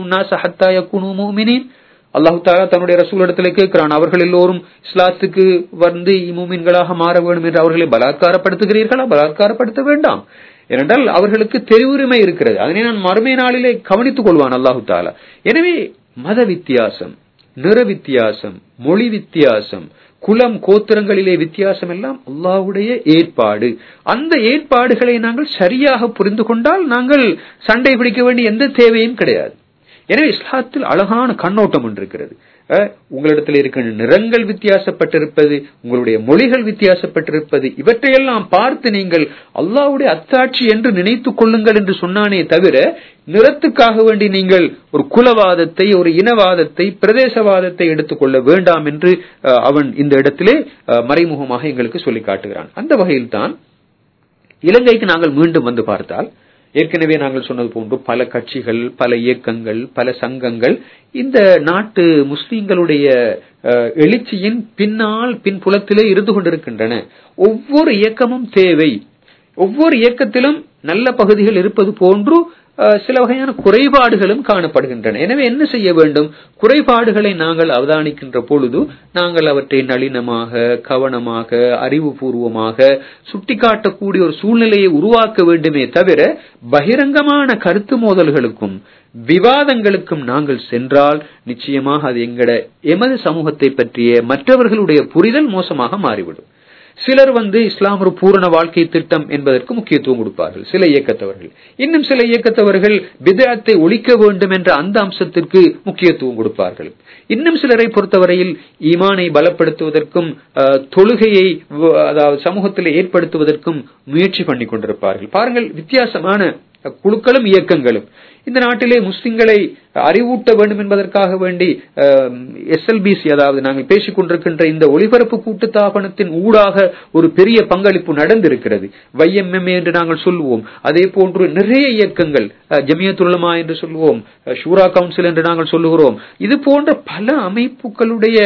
தூக்கி அல்லாஹு தாலா தன்னுடைய ரசூல் இடத்துல கேட்கிறான் அவர்கள் எல்லோரும் இஸ்லாத்துக்கு வந்து மூமின்களாக மாற வேண்டும் என்று அவர்களை பலாத்காரப்படுத்துகிறீர்களா பலாத்காரப்படுத்த வேண்டாம் ஏனென்றால் அவர்களுக்கு தெரிவுரிமை இருக்கிறது அதனை நான் மறுமை நாளிலே கவனித்துக் கொள்வான் அல்லாஹு தாலா எனவே மத வித்தியாசம் நிற வித்தியாசம் மொழி வித்தியாசம் குலம் கோத்திரங்களிலே வித்தியாசம் எல்லாம் அல்லாவுடைய ஏற்பாடு அந்த ஏற்பாடுகளை நாங்கள் சரியாக புரிந்து கொண்டால் நாங்கள் சண்டை பிடிக்க வேண்டிய எந்த தேவையும் கிடையாது எனவே இஸ்லாத்தில் அழகான கண்ணோட்டம் ஒன்று இருக்கிறது உங்களிடத்தில் இருக்கின்ற நிறங்கள் வித்தியாசப்பட்டிருப்பது உங்களுடைய மொழிகள் வித்தியாசப்பட்டிருப்பது இவற்றையெல்லாம் பார்த்து நீங்கள் அல்லாவுடைய அத்தாட்சி என்று நினைத்துக் கொள்ளுங்கள் என்று சொன்னானே தவிர நிறத்துக்காக வேண்டி நீங்கள் ஒரு குலவாதத்தை ஒரு இனவாதத்தை பிரதேசவாதத்தை எடுத்துக்கொள்ள வேண்டாம் என்று அவன் இந்த இடத்திலே மறைமுகமாக எங்களுக்கு சொல்லி காட்டுகிறான் அந்த வகையில் தான் இலங்கைக்கு நாங்கள் மீண்டும் வந்து பார்த்தால் ஏற்கனவே நாங்கள் சொன்னது போன்று பல கட்சிகள் பல இயக்கங்கள் பல சங்கங்கள் இந்த நாட்டு முஸ்லிம்களுடைய எழுச்சியின் பின்னால் பின்புலத்திலே இருந்து கொண்டிருக்கின்றன ஒவ்வொரு இயக்கமும் தேவை ஒவ்வொரு இயக்கத்திலும் நல்ல பகுதிகள் இருப்பது போன்று சில வகையான குறைபாடுகளும் காணப்படுகின்றன எனவே என்ன செய்ய வேண்டும் குறைபாடுகளை நாங்கள் அவதானிக்கின்ற பொழுது நாங்கள் அவற்றை நளினமாக கவனமாக அறிவுபூர்வமாக சுட்டிக்காட்டக்கூடிய ஒரு சூழ்நிலையை உருவாக்க வேண்டுமே தவிர பகிரங்கமான கருத்து மோதல்களுக்கும் விவாதங்களுக்கும் நாங்கள் சென்றால் நிச்சயமாக அது எங்கட எமது சமூகத்தை பற்றிய மற்றவர்களுடைய புரிதல் மோசமாக மாறிவிடும் சிலர் வந்து இஸ்லாம் ஒரு பூரண வாழ்க்கை திட்டம் என்பதற்கு முக்கியத்துவம் கொடுப்பார்கள் சில இயக்கத்தவர்கள் இன்னும் சில இயக்கத்தவர்கள் விதத்தை ஒழிக்க வேண்டும் என்ற அந்த அம்சத்திற்கு முக்கியத்துவம் கொடுப்பார்கள் இன்னும் சிலரை பொறுத்தவரையில் ஈமானை பலப்படுத்துவதற்கும் தொழுகையை அதாவது சமூகத்தில் ஏற்படுத்துவதற்கும் முயற்சி பண்ணி கொண்டிருப்பார்கள் பாருங்கள் வித்தியாசமான குழுக்களும் இயக்கங்களும் இந்த நாட்டிலே முஸ்லிம்களை அறிவூட்ட வேண்டும் என்பதற்காக வேண்டி எஸ்எல்பிசி அதாவது நாங்கள் பேசிக் கொண்டிருக்கின்ற இந்த ஒளிபரப்பு கூட்டுத்தாபனத்தின் ஊடாக ஒரு பெரிய பங்களிப்பு நடந்திருக்கிறது வைஎம்எம்ஏ என்று நாங்கள் சொல்லுவோம் அதே போன்று நிறைய இயக்கங்கள் ஜமியத்துல்லமா என்று சொல்லுவோம் ஷூரா கவுன்சில் என்று நாங்கள் சொல்லுகிறோம் இது போன்ற பல அமைப்புகளுடைய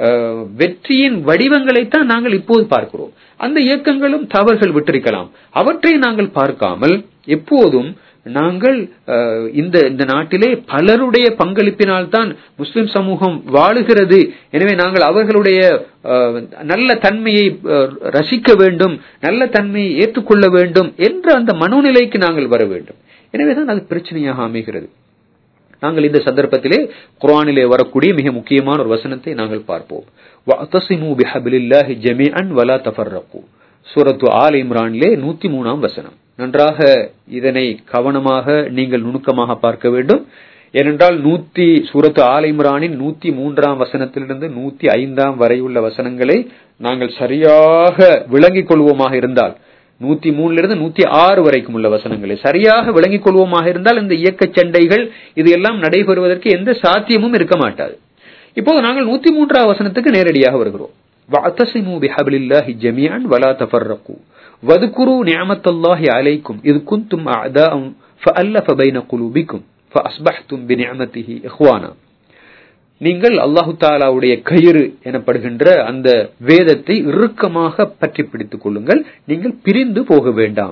வெற்றியின் வடிவங்களைத்தான் நாங்கள் இப்போது பார்க்கிறோம் அந்த இயக்கங்களும் தவறுகள் விட்டிருக்கலாம் அவற்றை நாங்கள் பார்க்காமல் எப்போதும் நாங்கள் அஹ், இந்த இந்த நாட்டிலே பலருடைய பங்களிப்பினால் தான் முஸ்லிம் சமூகம் வாழுகிறது எனவே நாங்கள் அவர்களுடைய அஹ், நல்ல தன்மையை அஹ், ரசிக்க வேண்டும் நல்ல தன்மையை ஏற்றுக்கொள்ள வேண்டும் என்ற அந்த மனோநிலைக்கு நாங்கள் வர வேண்டும் எனவேதான் அது பிரச்சனையாக அமைகிறது நாங்கள் இந்த சந்தர்ப்பத்திலே குர்ஆனிலே வரக்கூடிய மிக முக்கியமான ஒரு வசனத்தை நாங்கள் பார்ப்போம் வஅதஸிமு பிஹபிலில்லாஹி ஜமீஅன் வலா தஃபர்ரகு சூரத்து ஆல் இம்ரானிலே 103ஆம் வசனம் நன்றாக இதனை கவனமாக நீங்கள் நுணுக்கமாக பார்க்க வேண்டும் ஏனென்றால் நூத்தி சூரத்து ஆல் இம்ரானின் நூத்தி மூன்றாம் வசனத்திலிருந்து நூத்தி ஐந்தாம் வரை உள்ள வசனங்களை நாங்கள் சரியாக விளங்கிக் கொள்வோமாக இருந்தால் நூத்தி மூணுல இருந்து நூத்தி ஆறு வரைக்கும் உள்ள வசனங்களை சரியாக விளங்கிக் கொள்வோமாக இருந்தால் இந்த இயக்க சண்டைகள் இது எல்லாம் நடைபெறுவதற்கு எந்த சாத்தியமும் இருக்க மாட்டாது இப்போது நாங்கள் நூத்தி மூன்றாம் வசனத்துக்கு நேரடியாக வருகிறோம் وَاعْتَصِمُوا بِحَبْلِ اللَّهِ جَمِيعًا وَلَا تَفَرَّقُوا وَاذْكُرُوا نِعْمَةَ اللَّهِ عَلَيْكُمْ إِذْ كُنتُمْ أَعْدَاءً فَأَلَّفَ بَيْنَ قُلُوبِكُمْ فَأَصْبَحْتُمْ بِنِعْمَتِهِ إِخْوَانًا நீங்கள் அல்லாஹு தாலாவுடைய கயிறு எனப்படுகின்ற அந்த வேதத்தை இறுக்கமாக பற்றி பிடித்துக் கொள்ளுங்கள் நீங்கள் பிரிந்து போக வேண்டாம்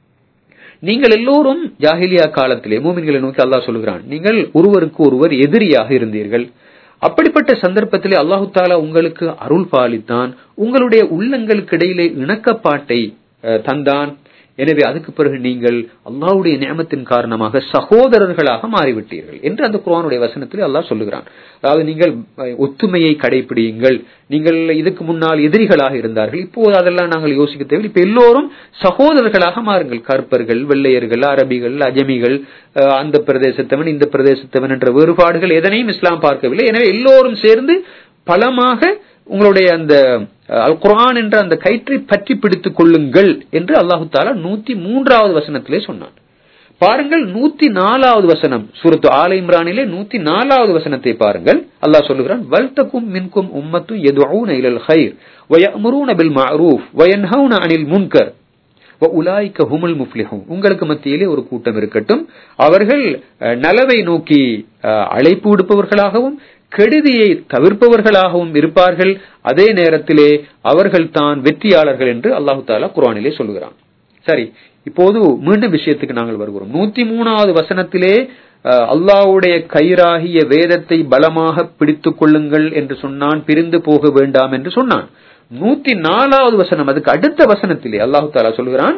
நீங்கள் எல்லோரும் ஜாஹிலியா காலத்திலே மூமின்களை நோக்கி அல்லாஹ் சொல்கிறான் நீங்கள் ஒருவருக்கு ஒருவர் எதிரியாக இருந்தீர்கள் அப்படிப்பட்ட சந்தர்ப்பத்திலே அல்லாஹு தாலா உங்களுக்கு அருள் பாலித்தான் உங்களுடைய உள்ளங்களுக்கு இடையிலே இணக்கப்பாட்டை அஹ், தந்தான் எனவே அதுக்கு பிறகு நீங்கள் அல்லாஹ்வுடைய நியமத்தின் காரணமாக சகோதரர்களாக மாறிவிட்டீர்கள் என்று அந்த குர்ஆனுடைய வசனத்தில் அல்லாஹ் சொல்லுகிறான் அதாவது நீங்கள் அஹ், ஒத்துமையை கடைபிடியுங்கள் நீங்கள் இதுக்கு முன்னால் எதிரிகளாக இருந்தார்கள் இப்போது அதெல்லாம் நாங்கள் யோசிக்க தேவை இப்ப எல்லோரும் சகோதரர்களாக மாறுங்கள் கருப்பர்கள் வெள்ளையர்கள் அரபிகள் அஜமிகள் அஹ், அந்த பிரதேசத்தவன் இந்த பிரதேசத்தவன் என்ற வேறுபாடுகள் எதனையும் இஸ்லாம் பார்க்கவில்லை எனவே எல்லோரும் சேர்ந்து பலமாக உங்களுடைய அந்த அஹ், அல் குர்ஆன் என்ற அந்த கயிற்றை பற்றி பிடித்துக் கொள்ளுங்கள் என்று அல்லாஹு தாலா நூத்தி மூன்றாவது வசனத்திலே சொன்னான் பாருங்கள் நூத்தி நாலாவது வசனம் சூரத்து ஆல இம்ரானிலே நூத்தி நாலாவது வசனத்தை பாருங்கள் அல்லாஹ் சொல்லுகிறான் வல்தக்கும் மின்கும் உம்மத்து எதுஊன இலல் ஹைர் வயமுரூன பில் மஅரூஃப் வயன்ஹவுன அனில் முன்கர் உலாய்க்க ஹுமுல் முஃப்லிஹூன் உங்களுக்கு மத்தியிலே ஒரு கூட்டம் இருக்கட்டும் அவர்கள் அஹ், நலவை நோக்கி அஹ், அழைப்பு விடுப்பவர்களாகவும் கெடுதியை தவிர்ப்பவர்களாகவும் இருப்பார்கள் அதே நேரத்திலே அவர்கள் தான் வெற்றியாளர்கள் என்று அல்லாஹு தாலா குர்ஆனிலே சொல்லுகிறான் சரி இப்போது மீண்டும் விஷயத்துக்கு நாங்கள் வருகிறோம் நூத்தி மூணாவது வசனத்திலே அஹ், அல்லாஹ்வுடைய கயிறாகிய வேதத்தை பலமாக பிடித்துக் கொள்ளுங்கள் என்று சொன்னான் பிரிந்து போக வேண்டாம் என்று சொன்னான் நூத்தி நாலாவது வசனம் அதுக்கு அடுத்த வசனத்திலே அல்லாஹு தாலா சொல்கிறான்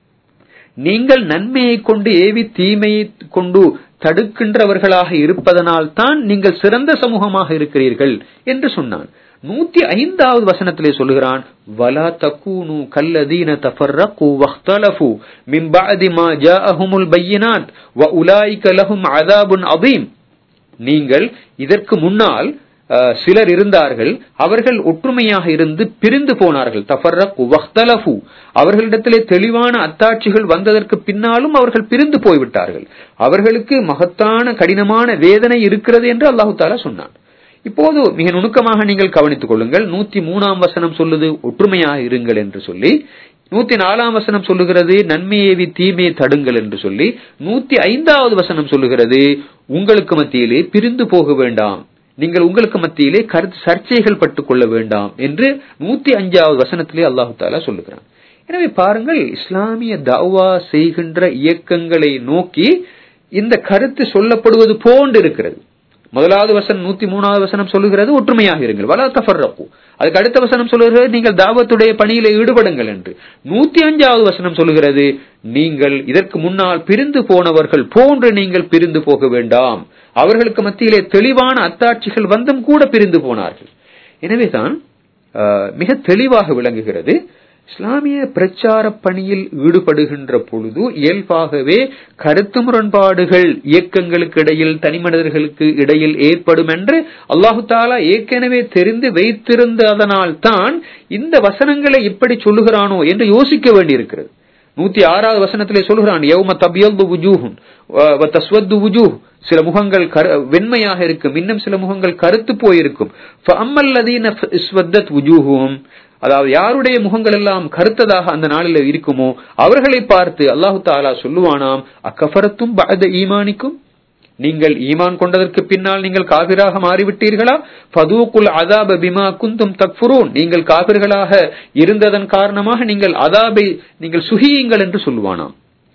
நீங்கள் நன்மையை கொண்டு ஏவி தீமையை கொண்டு தடுக்கின்றவர்களாக இருப்பதனால் தான் நீங்கள் சிறந்த சமூகமாக இருக்கிறீர்கள் என்று சொன்னான் நூத்தி ஐந்தாவது வசனத்திலே சொல்லுகிறான் வலா தக்கூனு கல்லதீன தஃபர்ரகு வஹ்தலஃபு மின் பஅதி மா ஜாஅஹுமுல் பையினாத் வ உலாயிக லஹும் அஸாபுன் அதீம் நீங்கள் இதற்கு முன்னால் அஹ், சிலர் இருந்தார்கள் அவர்கள் ஒற்றுமையாக இருந்து பிரிந்து போனார்கள் தஃபர்ரகு வஹ்தலஃபு அவர்களிடத்திலே தெளிவான அத்தாட்சிகள் வந்ததற்கு பின்னாலும் அவர்கள் பிரிந்து போய்விட்டார்கள் அவர்களுக்கு மகத்தான கடினமான வேதனை இருக்கிறது என்று அல்லாஹு தாலா சொன்னான் இப்போது மிக நுணுக்கமாக நீங்கள் கவனித்துக் கொள்ளுங்கள் நூத்தி மூணாம் வசனம் சொல்லுது ஒற்றுமையாக இருங்கள் என்று சொல்லி நூத்தி நாலாம் வசனம் சொல்லுகிறது நன்மையேவி தீமையை தடுங்கள் என்று சொல்லி நூத்தி ஐந்தாவது வசனம் சொல்லுகிறது உங்களுக்கு மத்தியிலே பிரிந்து போக வேண்டாம் நீங்கள் உங்களுக்கு மத்தியிலே கருத்து சர்ச்சைகள் பட்டுக் கொள்ள வேண்டாம் என்று நூத்தி அஞ்சாவது வசனத்திலே அல்லாஹு தாலா சொல்லுகிறான் எனவே பாருங்கள் இஸ்லாமிய தவா செய்கின்ற இயக்கங்களை நோக்கி இந்த கருத்து சொல்லப்படுவது போன்று இருக்கிறது முதலாவது வசனம் நூத்தி மூணாவது வசனம் சொல்லுகிறது ஒற்றுமையாக இருங்கள் வலா தஃபர்ரகு அதுக்கு அடுத்த வசனம் சொல்லுகிறது நீங்கள் தாவத்துடைய பணியில ஈடுபடுங்கள் என்று நூத்தி அஞ்சாவது வசனம் சொல்லுகிறது நீங்கள் இதற்கு முன்னால் பிரிந்து போனவர்கள் போன்று நீங்கள் பிரிந்து போக வேண்டாம் அவர்களுக்கு மத்தியிலே தெளிவான அத்தாட்சிகள் வந்தும் கூட பிரிந்து போனார்கள் எனவேதான் ஆஹ், மிக தெளிவாக விளங்குகிறது இஸ்லாமிய பிரச்சார பணியில் ஈடுபடுகின்ற பொழுது இயல்பாகவே கருத்து முரண்பாடுகள் இயக்கங்களுக்கு இடையில் தனிமனிதர்களுக்கு இடையில் ஏற்படும் என்று அல்லாஹு தாலா ஏற்கனவே தெரிந்து வைத்திருந்ததனால் தான் இந்த வசனங்களை இப்படி சொல்லுகிறானோ என்று யோசிக்க வேண்டியிருக்கிறது நூத்தி ஆறாவது வசனத்திலே சொல்கிறான் யௌம தபியல்து வுஜூஹுன் வ தஸ்வத்து வுஜூஹ் சில முகங்கள் கரு- வெண்மையாக இருக்கும் இன்னும் சில முகங்கள் கருத்து போயிருக்கும் ஃபஅம்மல்லதீன இஸ்வத்தத் வுஜூஹும் அதாவது யாருடைய முகங்கள் எல்லாம் கருத்ததாக அந்த நாளில் இருக்குமோ அவர்களை பார்த்து அல்லாஹு தாலா சொல்லுவானாம் அக்கஃபரத்தும் பஅத ஈமானிக்கும் நீங்கள் ஈமான் கொண்டதற்கு பின்னால் நீங்கள் காபிராக மாறிவிட்டீர்களா ஃபதூக்குல் அதாப பிமா குந்தும் தக்ஃபுரூன் நீங்கள் காபிர்களாக இருந்ததன் காரணமாக நீங்கள் அதாபை நீங்கள் சுகியுங்கள் என்று சொல்லுவானாம்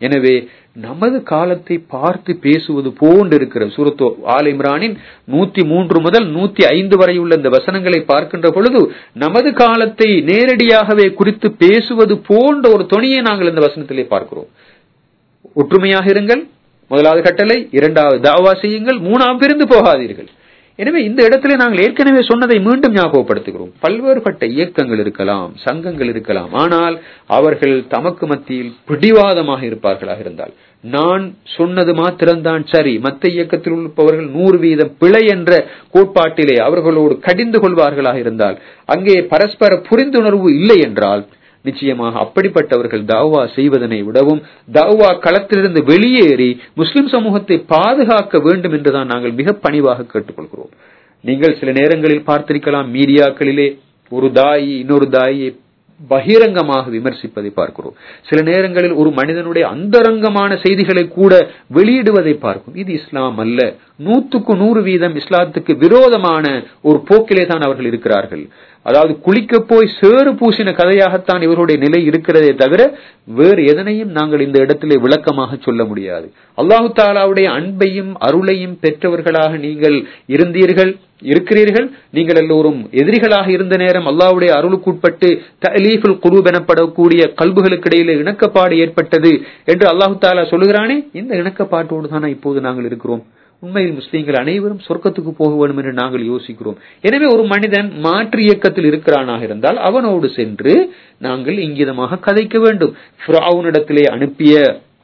எனவே நமது காலத்தை பார்த்து பேசுவது போன்று இருக்கிற சூரத்தோ ஆல் இம்ரானின் நூத்தி மூன்று முதல் நூத்தி ஐந்து வரை உள்ள இந்த வசனங்களை பார்க்கின்ற பொழுது நமது காலத்தை நேரடியாகவே குறித்து பேசுவது போன்ற ஒரு துணியை நாங்கள் இந்த வசனத்திலே பார்க்கிறோம் ஒற்றுமையாக இருங்கள் முதலாவது கட்டளை இரண்டாவது தாவா செய்யுங்கள் மூணாவது பிரிந்து போகாதீர்கள் எனவே இந்த இடத்திலே நாங்கள் ஏற்கனவே சொன்னதை மீண்டும் ஞாபகப்படுத்துகிறோம் பல்வேறுபட்ட இயக்கங்கள் இருக்கலாம் சங்கங்கள் இருக்கலாம் ஆனால் அவர்கள் தமக்கு மத்தியில் பிடிவாதமாக இருப்பார்களாக இருந்தால் நான் சொன்னது மாத்திரம்தான் சரி மத்த இயக்கத்தில் இருப்பவர்கள் நூறு வீதம் பிழை என்ற கோட்பாட்டிலே அவர்களோடு கடிந்து கொள்வார்களாக இருந்தால் அங்கே பரஸ்பர புரிந்துணர்வு இல்லை என்றால் நிச்சயமாக அப்படிப்பட்டவர்கள் தாவா செய்வதனை விடவும் தாவா களத்திலிருந்து வெளியேறி முஸ்லிம் சமூகத்தை பாதுகாக்க வேண்டும் என்றுதான் நாங்கள் மிக பணிவாக கேட்டுக்கொள்கிறோம் நீங்கள் சில நேரங்களில் பார்த்திருக்கலாம் மீடியாக்களிலே ஒரு தாயி இன்னொரு தாயை பகிரங்கமாக விமர்சிப்பதை பார்க்கிறோம் சில நேரங்களில் ஒரு மனிதனுடைய அந்தரங்கமான செய்திகளை கூட வெளியிடுவதை பார்க்கும் இது இஸ்லாம் அல்ல நூத்துக்கு நூறு வீதம் இஸ்லாத்துக்கு விரோதமான ஒரு போக்கிலே தான் அவர்கள் இருக்கிறார்கள் அதாவது குளிக்க போய் சேறு பூசின கதையாகத்தான் இவருடைய நிலை இருக்கிறதே தவிர வேறு எதனையும் நாங்கள் இந்த இடத்திலே விளக்கமாக சொல்ல முடியாது அல்லாஹு தாலாவுடைய அன்பையும் அருளையும் பெற்றவர்களாக நீங்கள் இருந்தீர்கள் இருக்கிறீர்கள் நீங்கள் எல்லோரும் எதிரிகளாக இருந்த நேரம் அல்லாவுடைய அருளுக்குட்பட்டு தலீஃபுல் குரூப் எனப்படக்கூடிய கல்புகளுக்கு இடையிலே இணக்கப்பாடு ஏற்பட்டது என்று அல்லாஹு தாலா சொல்லுகிறானே இந்த இணக்கப்பாட்டோடு தானே இப்போது நாங்கள் இருக்கிறோம் உண்மையில் முஸ்லீம்கள் அனைவரும் சொர்க்கத்துக்கு போக வேண்டும் என்று நாங்கள் யோசிக்கிறோம் எனவே ஒரு மனிதன் மாற்று இயக்கத்தில் இருக்கிறானாக இருந்தால் அவனோடு சென்று நாங்கள் இங்கிதமாக கதைக்க வேண்டும் ஃபிரௌனிடத்திலே அனுப்பிய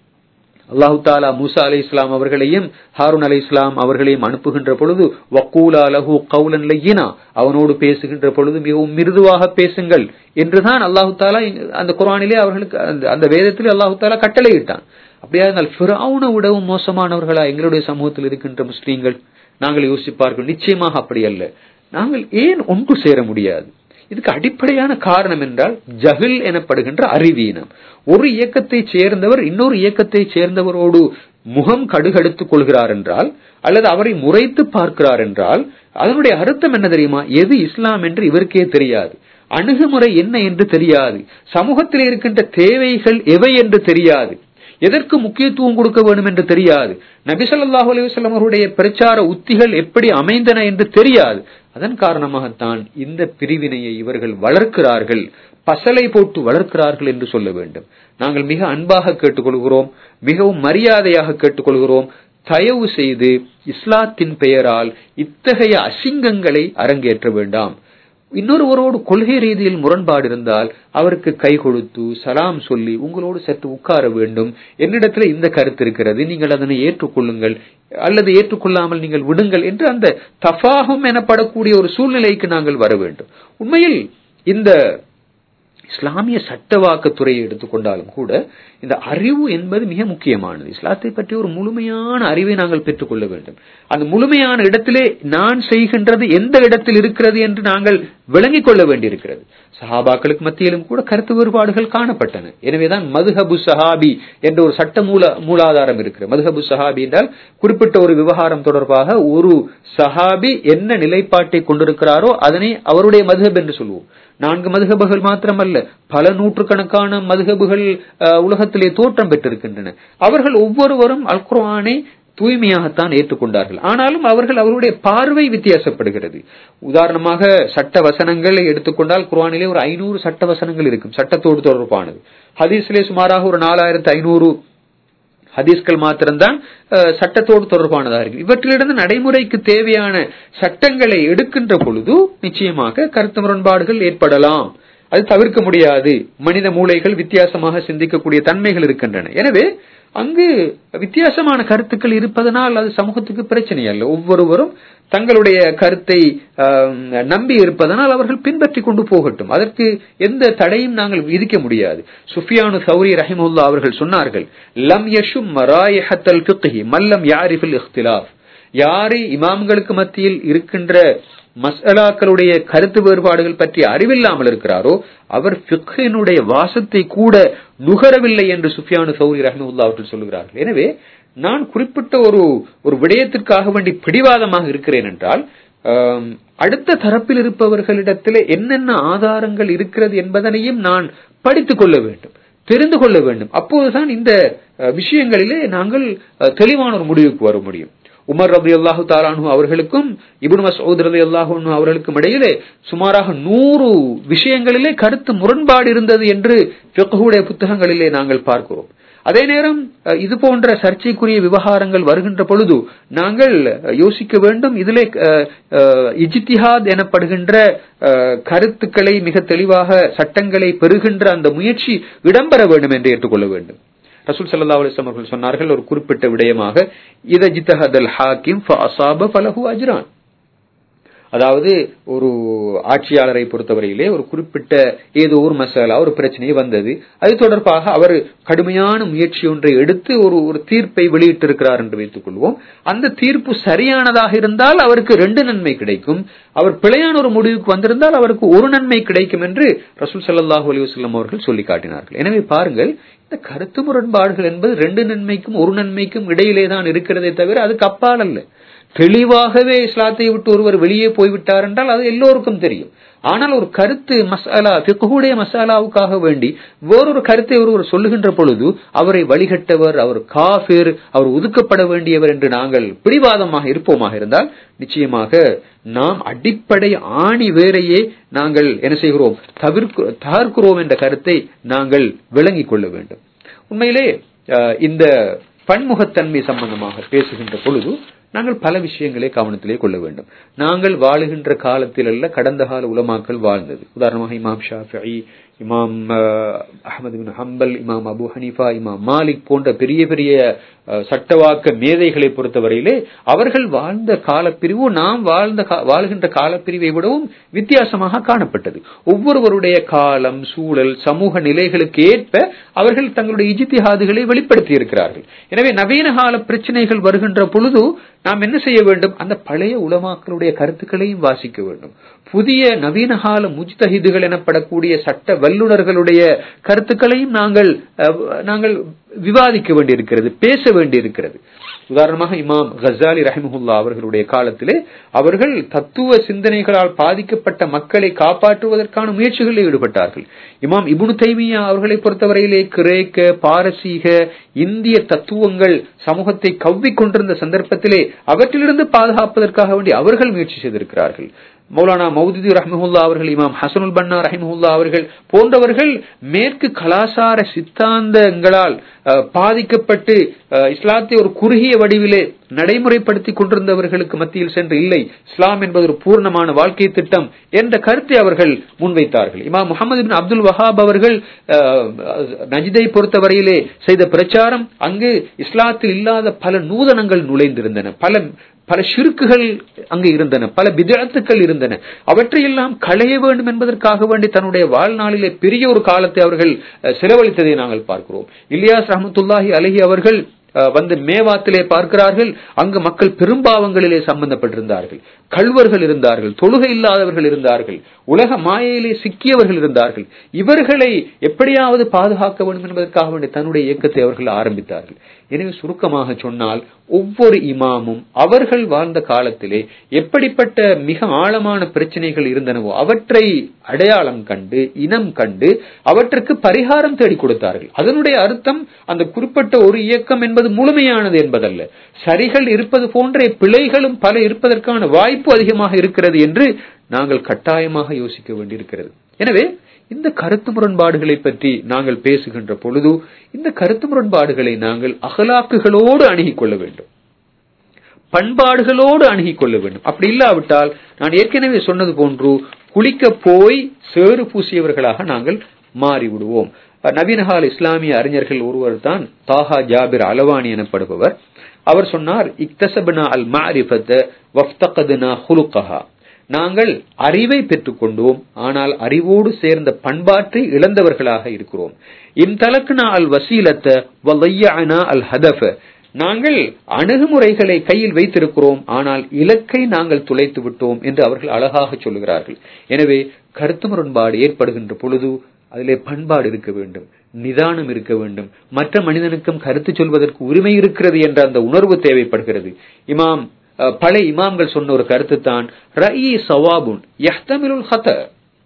அல்லாஹு தாலா மூசா அலி இஸ்லாம் அவர்களையும் ஹாரூன் அலி இஸ்லாம் அவர்களையும் அனுப்புகின்ற பொழுது வக்கூலா லஹு கவுலன் லையினா அவனோடு பேசுகின்ற பொழுது மிகவும் மிருதுவாக பேசுங்கள் என்றுதான் அல்லாஹு தாலா அந்த குரானிலே அவர்களுக்கு அந்த வேதத்திலே அல்லாஹு தாலா கட்டளையிட்டான் அப்படியா இருந்தால் ஃபிரௌனை விடவும் மோசமானவர்களா எங்களுடைய சமூகத்தில் இருக்கின்ற முஸ்லீம்கள் நாங்கள் யோசிப்பார்கள் நிச்சயமாக அப்படி அல்ல நாங்கள் ஏன் ஒன்று சேர முடியாது இதுக்கு அடிப்படையான காரணம் என்றால் ஜஹில் எனப்படுகின்ற அறிவீனம் ஒரு இயக்கத்தை சேர்ந்தவர் இன்னொரு இயக்கத்தை சேர்ந்தவரோடு முகம் கடுகெடுத்துக் கொள்கிறார் என்றால் அல்லது அவரை முறைத்து பார்க்கிறார் என்றால் அதனுடைய அர்த்தம் என்ன தெரியுமா எது இஸ்லாம் என்று இவருக்கே தெரியாது அணுகுமுறை என்ன என்று தெரியாது சமூகத்தில் இருக்கின்ற தேவைகள் எவை என்று தெரியாது எதற்கு முக்கியத்துவம் கொடுக்க வேண்டும் என்று தெரியாது நபிசல்லாஹு அலுவலம் அவருடைய பிரச்சார உத்திகள் எப்படி அமைந்தன என்று தெரியாது அதன் காரணமாகத்தான் இந்த பிரிவினையை இவர்கள் வளர்க்கிறார்கள் பசலை போட்டு வளர்க்கிறார்கள் என்று சொல்ல வேண்டும் நாங்கள் மிக அன்பாக கேட்டுக்கொள்கிறோம் மிகவும் மரியாதையாக கேட்டுக்கொள்கிறோம் தயவு செய்து இஸ்லாத்தின் பெயரால் இத்தகைய அசிங்கங்களை அரங்கேற்ற வேண்டாம் இன்னொருவரோடு கொள்கை ரீதியில் முரண்பாடு இருந்தால் அவருக்கு கை கொடுத்து சலாம் சொல்லி உங்களோடு சற்று உட்கார வேண்டும் என்னிடத்துல இந்த கருத்து இருக்கிறது நீங்கள் அதனை ஏற்றுக்கொள்ளுங்கள் அல்லது ஏற்றுக்கொள்ளாமல் நீங்கள் விடுங்கள் என்று அந்த தஃபாகம் எனப்படக்கூடிய ஒரு சூழ்நிலைக்கு நாங்கள் வர வேண்டும் உண்மையில் இந்த இஸ்லாமிய சட்டவாக்கத்துறையை எடுத்துக்கொண்டாலும் கூட இந்த அறிவு என்பது மிக முக்கியமானது இஸ்லாத்தை பற்றி ஒரு முழுமையான அறிவை நாங்கள் பெற்றுக்கொள்ள வேண்டும் அந்த முழுமையான இடத்திலே நான் செய்கின்றது எந்த இடத்தில் இருக்கிறது என்று நாங்கள் விளங்கிக் கொள்ள வேண்டியிருக்கிறது சஹாபாக்களுக்கு மத்தியிலும் கூட கருத்து வேறுபாடுகள் காணப்பட்டன எனவேதான் மதுஹபு சஹாபி என்ற ஒரு சட்ட மூல மூலாதாரம் இருக்கிறது மதுஹபு சஹாபி என்றால் குறிப்பிட்ட ஒரு விவகாரம் தொடர்பாக ஒரு சஹாபி என்ன நிலைப்பாட்டை கொண்டிருக்கிறாரோ அதனை அவருடைய மதுஹப் என்று சொல்லுவோம் நான்கு மதுகபுகள் மாத்திரமல்ல பல நூற்றுக்கணக்கான மதுகபுகள் உலகத்திலே தோற்றம் பெற்றிருக்கின்றன அவர்கள் ஒவ்வொருவரும் அல் குர்ஆனை தூய்மையாகத்தான் ஏற்றுக்கொண்டார்கள் ஆனாலும் அவர்கள் அவருடைய பார்வை வித்தியாசப்படுகிறது உதாரணமாக சட்ட வசனங்களை எடுத்துக்கொண்டால் குர்ஆனிலே ஒரு ஐநூறு சட்ட வசனங்கள் இருக்கும் சட்டத்தோடு தொடர்பானது ஹதீஸ்லே சுமாராக ஒரு நாலாயிரத்து ஐநூறு ஹதீஸ்கள் மாத்திரம்தான் சட்டத்தோடு தொடர்பானதாக இருக்கு இவற்றிலிருந்து நடைமுறைக்கு தேவையான சட்டங்களை எடுக்கின்ற பொழுது நிச்சயமாக கருத்து முரண்பாடுகள் ஏற்படலாம் அது தவிர்க்க முடியாது மனித மூளைகள் வித்தியாசமாக சிந்திக்கக்கூடிய தன்மைகள் இருக்கின்றன எனவே அங்கு வித்தியாசமான கருத்துக்கள் இருப்பதனால் அது சமூகத்துக்கு பிரச்சனை அல்ல ஒவ்வொருவரும் தங்களுடைய கருத்தை நம்பி இருப்பதனால் அவர்கள் பின்பற்றி கொண்டு போகட்டும் அதற்கு எந்த தடையும் நாங்கள் விதிக்க முடியாது சுஃபியானு சௌரி ரஹிமுல்லா அவர்கள் சொன்னார்கள் லம் யஷும் மராயஹத்தல் ஃபிக்ஹி மல்லம் யாரிஃபில் இഖ്തിലാഫ് யாரு இமாம்களுக்கு மத்தியில் இருக்கின்ற மசலாக்களுடைய கருத்து வேறுபாடுகள் பற்றி அறிவில்லாமல் இருக்கிறாரோ அவர் ஃபிக்ஹினுடைய வாசத்தை கூட நுகரவில்லை என்று சுஃபியானு சௌரி ரஹிமுல்லா அவர்கள் சொல்லுகிறார்கள் எனவே நான் குறிப்பிட்ட ஒரு ஒரு விடயத்திற்காக வேண்டி பிடிவாதமாக இருக்கிறேன் என்றால் அடுத்த தரப்பில் இருப்பவர்களிடத்தில் என்னென்ன ஆதாரங்கள் இருக்கிறது என்பதனையும் நான் படித்துக் கொள்ள வேண்டும் தெரிந்து கொள்ள வேண்டும் அப்போதுதான் இந்த அஹ், விஷயங்களிலே நாங்கள் அஹ், தெளிவான ஒரு முடிவுக்கு வர முடியும் உமர் ரபி அல்லாஹு தாலானு அவர்களுக்கும் இபுன் மசூத் ரபி அல்லாஹு அவர்களுக்கும் இடையிலே சுமாராக நூறு விஷயங்களிலே கருத்து முரண்பாடு இருந்தது என்று ஃபிக்ஹுடைய புத்தகங்களிலே நாங்கள் பார்க்கிறோம் அதே நேரம் அஹ், இது போன்ற சர்ச்சைக்குரிய விவகாரங்கள் வருகின்ற பொழுது நாங்கள் அஹ், யோசிக்க வேண்டும் இதிலே அஹ், அஹ், இஜ்திஹாத் எனப்படுகின்ற அஹ், கருத்துக்களை மிக தெளிவாக சட்டங்களை பெறுகின்ற அந்த முயற்சி இடம்பெற வேண்டும் என்று ஏற்றுக்கொள்ள வேண்டும் ரசூல் ஸல்லல்லாஹு அலைஹி வஸல்லம் அவர்கள் சொன்னார்கள் ஒரு குறிப்பிட்ட விடயமாக இத ஜித்தஹதல் ஹாக்கிம் ஃபஅஸாப ஃபலஹு அஜ்ரான் அதாவது ஒரு ஆட்சியாளரை பொறுத்தவரையிலே ஒரு குறிப்பிட்ட ஏதோ ஒரு மசாலா ஒரு பிரச்சனை வந்தது அது தொடர்பாக அவர் கடுமையான முயற்சி ஒன்றை எடுத்து ஒரு ஒரு தீர்ப்பை வெளியிட்டிருக்கிறார் என்று வைத்துக் கொள்வோம் அந்த தீர்ப்பு சரியானதாக இருந்தால் அவருக்கு ரெண்டு நன்மை கிடைக்கும் அவர் பிழையான ஒரு முடிவுக்கு வந்திருந்தால் அவருக்கு ஒரு நன்மை கிடைக்கும் என்று ரசூல் ஸல்லல்லாஹு அலைஹி வஸல்லம் அவர்கள் சொல்லி காட்டினார்கள் எனவே பாருங்கள் இந்த கருத்து முரண்பாடுகள் என்பது ரெண்டு நன்மைக்கும் ஒரு நன்மைக்கும் இடையிலே தான் இருக்கிறதே தவிர அதுக்கு அப்பால் அல்ல தெளிவாகவே இஸ்லாத்தை விட்டு ஒருவர் வெளியே போய்விட்டார் என்றால் அது எல்லோருக்கும் தெரியும் ஆனால் ஒரு கருத்து மசாலா பிக்குடைய மசாலாவுக்காக வேண்டி வேறொரு கருத்தை ஒருவர் சொல்லுகின்ற பொழுது அவரை வழிகட்டவர் அவர் காஃபிர் அவர் ஒதுக்கப்பட வேண்டியவர் என்று நாங்கள் பிடிவாதமாக இருப்போமாக இருந்தால் நிச்சயமாக நாம் அடிப்படை ஆணி வேறையே நாங்கள் என்ன செய்கிறோம் தவிர்க்க தகர்க்கிறோம் என்ற கருத்தை நாங்கள் விளங்கிக் கொள்ள வேண்டும் உண்மையிலே அஹ், இந்த பன்முகத்தன்மை சம்பந்தமாக பேசுகின்ற பொழுது நாங்கள் பல விஷயங்களை கவனத்திலே கொள்ள வேண்டும் நாங்கள் வாழுகின்ற காலத்தில் அல்ல கடந்த கால உலமாக்கள் வாழ்ந்தது உதாரணமாக இமாம் ஷாஃபி இமாம் அஹ், அஹ்மது பின் ஹம்பல் இமாம் அபு ஹனீஃபா இமாம் மாலிக் போன்ற பெரிய பெரிய அஹ், சட்டவாக்க மேதைகளை பொறுத்தவரையிலே அவர்கள் வாழ்ந்த காலப்பிரிவு நாம் வாழ்ந்த கா- வாழ்கின்ற காலப்பிரிவை விடவும் வித்தியாசமாக காணப்பட்டது ஒவ்வொருவருடைய காலம் சூழல் சமூக நிலைகளுக்கு ஏற்ப அவர்கள் தங்களுடைய இஜித்திஹாதுகளை வெளிப்படுத்தி இருக்கிறார்கள் எனவே நவீன கால பிரச்சனைகள் வருகின்ற பொழுது நாம் என்ன செய்ய வேண்டும் அந்த பழைய உலமாக்களுடைய கருத்துக்களையும் வாசிக்க வேண்டும் புதிய நவீன கால முஜ்தஹிதுகள் எனப்படக்கூடிய சட்ட வல்லுநர்களுடைய கருத்துக்களையும் நாங்கள் அஹ், நாங்கள் விவாதிக்க வேண்டியிருக்கிறது பேச வேண்டியிருக்கிறது உதாரணமாக இமாம் கசாலி ரஹிமஹுல்லா அவர்களுடைய காலத்திலே அவர்கள் தத்துவ சிந்தனைகளால் பாதிக்கப்பட்ட மக்களை காப்பாற்றுவதற்கான முயற்சிகளில் ஈடுபட்டார்கள் இமாம் இப்னு தைமியா அவர்களை பொறுத்தவரையிலே கிரேக்க பாரசீக இந்திய தத்துவங்கள் சமூகத்தை கவ்விக் கொண்டிருந்த சந்தர்ப்பத்திலே அவற்றிலிருந்து பாதுகாப்பதற்காக வேண்டி அவர்கள் முயற்சி செய்திருக்கிறார்கள் மௌலானா மௌதுதி ரஹ்மஹுல்லா அவர்கள் இமாம் ஹசனுல் பன்னா ரஹிமஹுல்லா அவர்கள் போன்றவர்கள் மேற்கு கலாசார சித்தாந்தங்களால் அஹ், பாதிக்கப்பட்டு அஹ், இஸ்லாத்தை ஒரு குறுகிய வடிவிலே நடைமுறைப்படுத்தி கொண்டிருந்தவர்களுக்கு மத்தியில் சென்று இல்லை இஸ்லாம் என்பது ஒரு பூர்ணமான வாழ்க்கை திட்டம் என்ற கருத்தை அவர்கள் முன்வைத்தார்கள் இமாம் முகமது பின் அப்துல் வஹாப் அவர்கள் அஹ், நஜிதை பொறுத்தவரையிலே செய்த பிரச்சாரம் அங்கு இஸ்லாத்தில் இல்லாத பல நூதனங்கள் நுழைந்திருந்தன பல பல ஷிருக்குகள் அங்கு இருந்தன பல பிதத்துக்கள் இருந்தன அவற்றையெல்லாம் களைய வேண்டும் என்பதற்காக வேண்டி தன்னுடைய வாழ்நாளிலே பெரிய ஒரு காலத்தை அவர்கள் அஹ், செலவழித்ததை நாங்கள் பார்க்கிறோம் இலியாஸ் ரஹமத்துல்லாஹி அலஹி அவர்கள் அஹ், வந்து மேவாத்திலே பார்க்கிறார்கள் அங்கு மக்கள் பெரும்பாவங்களிலே சம்பந்தப்பட்டிருந்தார்கள் கள்வர்கள் இருந்தார்கள் தொழுகை இல்லாதவர்கள் இருந்தார்கள் உலக மாயையிலே சிக்கியவர்கள் இருந்தார்கள் இவர்களை எப்படியாவது பாதுகாக்க வேண்டும் என்பதற்காக வேண்டிய தன்னுடைய இயக்கத்தை அவர்கள் ஆரம்பித்தார்கள் எனவே சுருக்கமாக சொன்னால் ஒவ்வொரு இமாமும் அவர்கள் வாழ்ந்த காலத்திலே எப்படிப்பட்ட மிக ஆழமான பிரச்சனைகள் இருந்தனவோ அவற்றை அடையாளம் கண்டு இனம் கண்டு அவற்றுக்கு பரிகாரம் தேடி கொடுத்தார்கள் அதனுடைய அர்த்தம் அந்த குறிப்பிட்ட ஒரு இயக்கம் என்பது முழுமையானது என்பதல்ல சரிகள் இருப்பது போன்ற பிழைகளும் பல இருப்பதற்கான வாய்ப்பு அதிகமாக இருக்கிறது என்று நாங்கள் கட்டாயமாக யோசிக்க வேண்டியிருக்கிறது எனவே இந்த கருத்து முரண்பாடுகளை பற்றி நாங்கள் பேசுகின்ற பொழுது இந்த கருத்து முரண்பாடுகளை நாங்கள் அகலாக்குகளோடு அணுகிக் கொள்ள வேண்டும் பண்பாடுகளோடு அணுகிக் கொள்ள வேண்டும் அப்படி இல்லாவிட்டால் நான் ஏற்கனவே சொன்னது போன்று குளிக்க போய் சேறு பூசியவர்களாக நாங்கள் மாறிவிடுவோம் நவீனகால இஸ்லாமிய அறிஞர்கள் ஒருவர் தான் தாஹா ஜாபிர் அலவானி எனப்படுபவர் அவர் சொன்னார் இக்தசபனா அல் மாரிஃபத்த வஃப்தகதுனா ஹுலுக்கஹா நாங்கள் அறிவை பெற்றுக்கொண்டோம் ஆனால் அறிவோடு சேர்ந்த பண்பாட்டை இழந்தவர்களாக இருக்கிறோம் இன்தலக்னா அல் வசீலத்த வலையனா அல் ஹதஃப நாங்கள் அணுகுமுறைகளை கையில் வைத்திருக்கிறோம் ஆனால் இலக்கை நாங்கள் துளைத்து விட்டோம் என்று அவர்கள் அழகாக சொல்லுகிறார்கள் எனவே கருத்து முரண்பாடு ஏற்படுகின்ற பொழுது அதிலே பண்பாடு இருக்க வேண்டும் நிதானம் இருக்க வேண்டும் மற்ற மனிதனுக்கும் கருத்து சொல்வதற்கு உரிமை இருக்கிறது என்ற அந்த உணர்வு தேவைப்படுகிறது இமாம் பழைய இமாம்கள் சொன்ன ஒரு கருத்து தான் ரயி சவாபுன் யஹ்தமிலுல் ஹத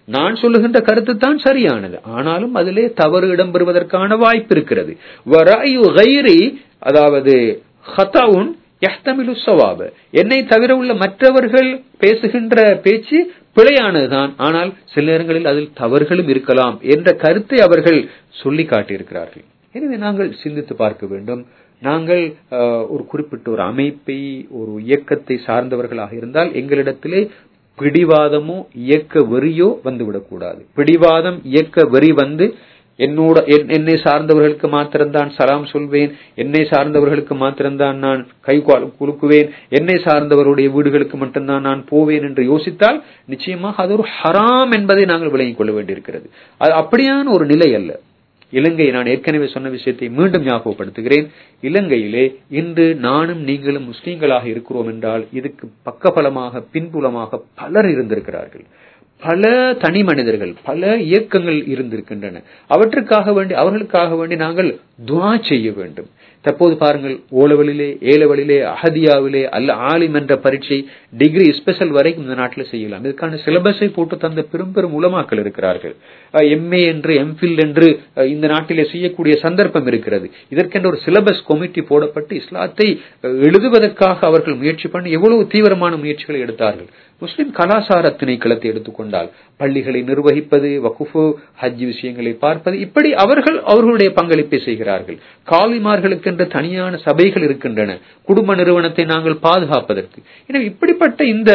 நான் சொல்லுகின்ற கருத்து தான் சரியானது ஆனாலும் அதிலே தவறு இடம்பெறுவதற்கான வாய்ப்பு இருக்கிறது வராயு கைரி அதாவது ஹதாவுன் யஹ்தமிலு சவாப என்னை தவிர உள்ள மற்றவர்கள் பேசுகின்ற பேச்சு பிழையானதுதான் ஆனால் சில நேரங்களில் அதில் தவறுகளும் இருக்கலாம் என்ற கருத்தை அவர்கள் சொல்லி காட்டியிருக்கிறார்கள் எனவே நாங்கள் சிந்தித்து பார்க்க வேண்டும் நாங்கள் ஒரு குறிப்பிட்ட ஒரு அமைப்பை ஒரு இயக்கத்தை சார்ந்தவர்களாக இருந்தால் எங்களிடத்திலே பிடிவாதமோ இயக்க வெறியோ வந்துவிடக்கூடாது பிடிவாதம் இயக்க வெறி வந்து என்னோட என்னை சார்ந்தவர்களுக்கு மாத்திரம்தான் சலாம் சொல்வேன் என்னை சார்ந்தவர்களுக்கு மாத்திரம்தான் நான் கை குலுக்குவேன் என்னை சார்ந்தவருடைய வீடுகளுக்கு மட்டும்தான் நான் போவேன் என்று யோசித்தால் நிச்சயமாக அது ஒரு ஹராம் என்பதை நாங்கள் விளங்கிக் கொள்ள வேண்டியிருக்கிறது அது அப்படியான ஒரு நிலை அல்ல இலங்கை நான் ஏற்கனவே சொன்ன விஷயத்தை மீண்டும் ஞாபகப்படுத்துகிறேன் இலங்கையிலே இன்று நானும் நீங்களும் முஸ்லீம்களாக இருக்கிறோம் என்றால் இதுக்கு பக்கபலமாக பின்புலமாக பலர் இருந்திருக்கிறார்கள் பல தனி மனிதர்கள் பல இயக்கங்கள் இருந்திருக்கின்றன அவற்றுக்காக வேண்டி அவர்களுக்காக வேண்டி நாங்கள் துவா செய்ய வேண்டும் தற்போது பாருங்கள் ஓலவலிலே ஏலவலிலே அஹதியாவிலே அல்ல ஆலிம் என்ற பரீட்சை டிகிரி ஸ்பெஷல் வரைக்கும் இந்த நாட்டில் செய்யலாம் இதுக்கான சிலபஸை போட்டு தந்த பெரும் பெரும் உலமாக்கள் இருக்கிறார்கள் எம்ஏ என்று எம்ஃபில் என்று இந்த நாட்டிலே செய்யக்கூடிய சந்தர்ப்பம் இருக்கிறது இதற்கென்ற ஒரு சிலபஸ் கமிட்டி போடப்பட்டு இஸ்லாத்தை எழுதுவதற்காக அவர்கள் முயற்சி பண்ணி எவ்வளவு தீவிரமான முயற்சிகளை எடுத்தார்கள் முஸ்லிம் கலாச்சார திணைக்களத்தை எடுத்துக்கொண்டால் பள்ளிகளை நிர்வகிப்பது வகுஃபு ஹஜ் விஷயங்களை பார்ப்பது இப்படி அவர்கள் அவர்களுடைய பங்களிப்பை செய்கிறார்கள் காலிமார்களுக்கென்ற தனியான சபைகள் இருக்கின்றன குடும்ப நிறுவனத்தை நாங்கள் பாதுகாப்பதற்கு எனவே இப்படிப்பட்ட இந்த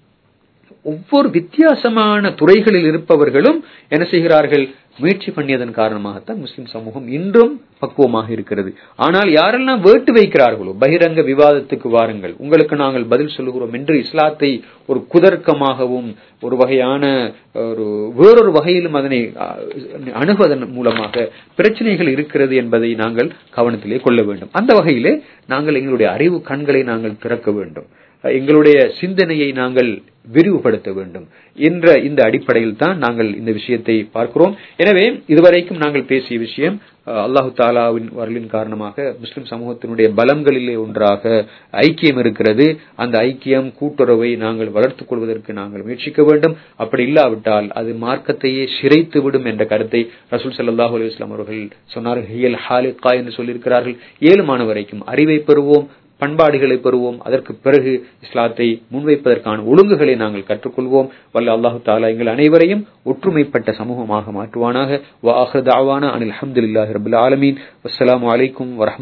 ஒவ்வொரு வித்தியாசமான துறைகளில் இருப்பவர்களும் என்ன செய்கிறார்கள் முயற்சி பண்ணியதன் காரணமாகத்தான் முஸ்லிம் சமூகம் இன்றும் பக்குவமாக இருக்கிறது ஆனால் யாரெல்லாம் வேட்டு வைக்கிறார்களோ பகிரங்க விவாதத்துக்கு வாருங்கள் உங்களுக்கு நாங்கள் பதில் சொல்லுகிறோம் என்று இஸ்லாத்தை ஒரு குதர்க்கமாகவும் ஒரு வகையான ஒரு வேறொரு வகையிலும் அதனை அணுகுவதன் மூலமாக பிரச்சனைகள் இருக்கிறது என்பதை நாங்கள் கவனத்திலே கொள்ள வேண்டும் அந்த வகையிலே நாங்கள் எங்களுடைய அறிவு கண்களை நாங்கள் திறக்க வேண்டும் எங்களுடைய சிந்தனையை நாங்கள் விரிவுபடுத்த வேண்டும் என்ற இந்த அடிப்படையில் தான் நாங்கள் இந்த விஷயத்தை பார்க்கிறோம் எனவே இதுவரைக்கும் நாங்கள் பேசிய விஷயம் அல்லாஹு தாலாவின் வரலின் காரணமாக முஸ்லிம் சமூகத்தினுடைய பலங்களிலே ஒன்றாக ஐக்கியம் இருக்கிறது அந்த ஐக்கியம் கூட்டுறவை நாங்கள் வளர்த்துக் கொள்வதற்கு நாங்கள் முயற்சிக்க வேண்டும் அப்படி இல்லாவிட்டால் அது மார்க்கத்தையே சிரைத்து விடும் என்ற கருத்தை ரசூல் சல்லாஹூ அலி இஸ்லாம் அவர்கள் சொன்னார்கள் ஹியல் ஹாலிகா என்று சொல்லியிருக்கிறார்கள் ஏழுமான வரைக்கும் அறிவை பெறுவோம் பண்பாடுகளை பெறுவோம் அதற்கு பிறகு இஸ்லாத்தை முன்வைப்பதற்கான ஒழுங்குகளை நாங்கள் கற்றுக்கொள்வோம் வல்ல அல்லாஹு தாலா எங்கள் அனைவரையும் ஒற்றுமைப்பட்ட சமூகமாக மாற்றுவானாக வாஹதாவான அனில் அஹமதுல்லாஹி ரபுல் ஆலமீன் அஸ்லாம் வலைக்கும் வரஹ்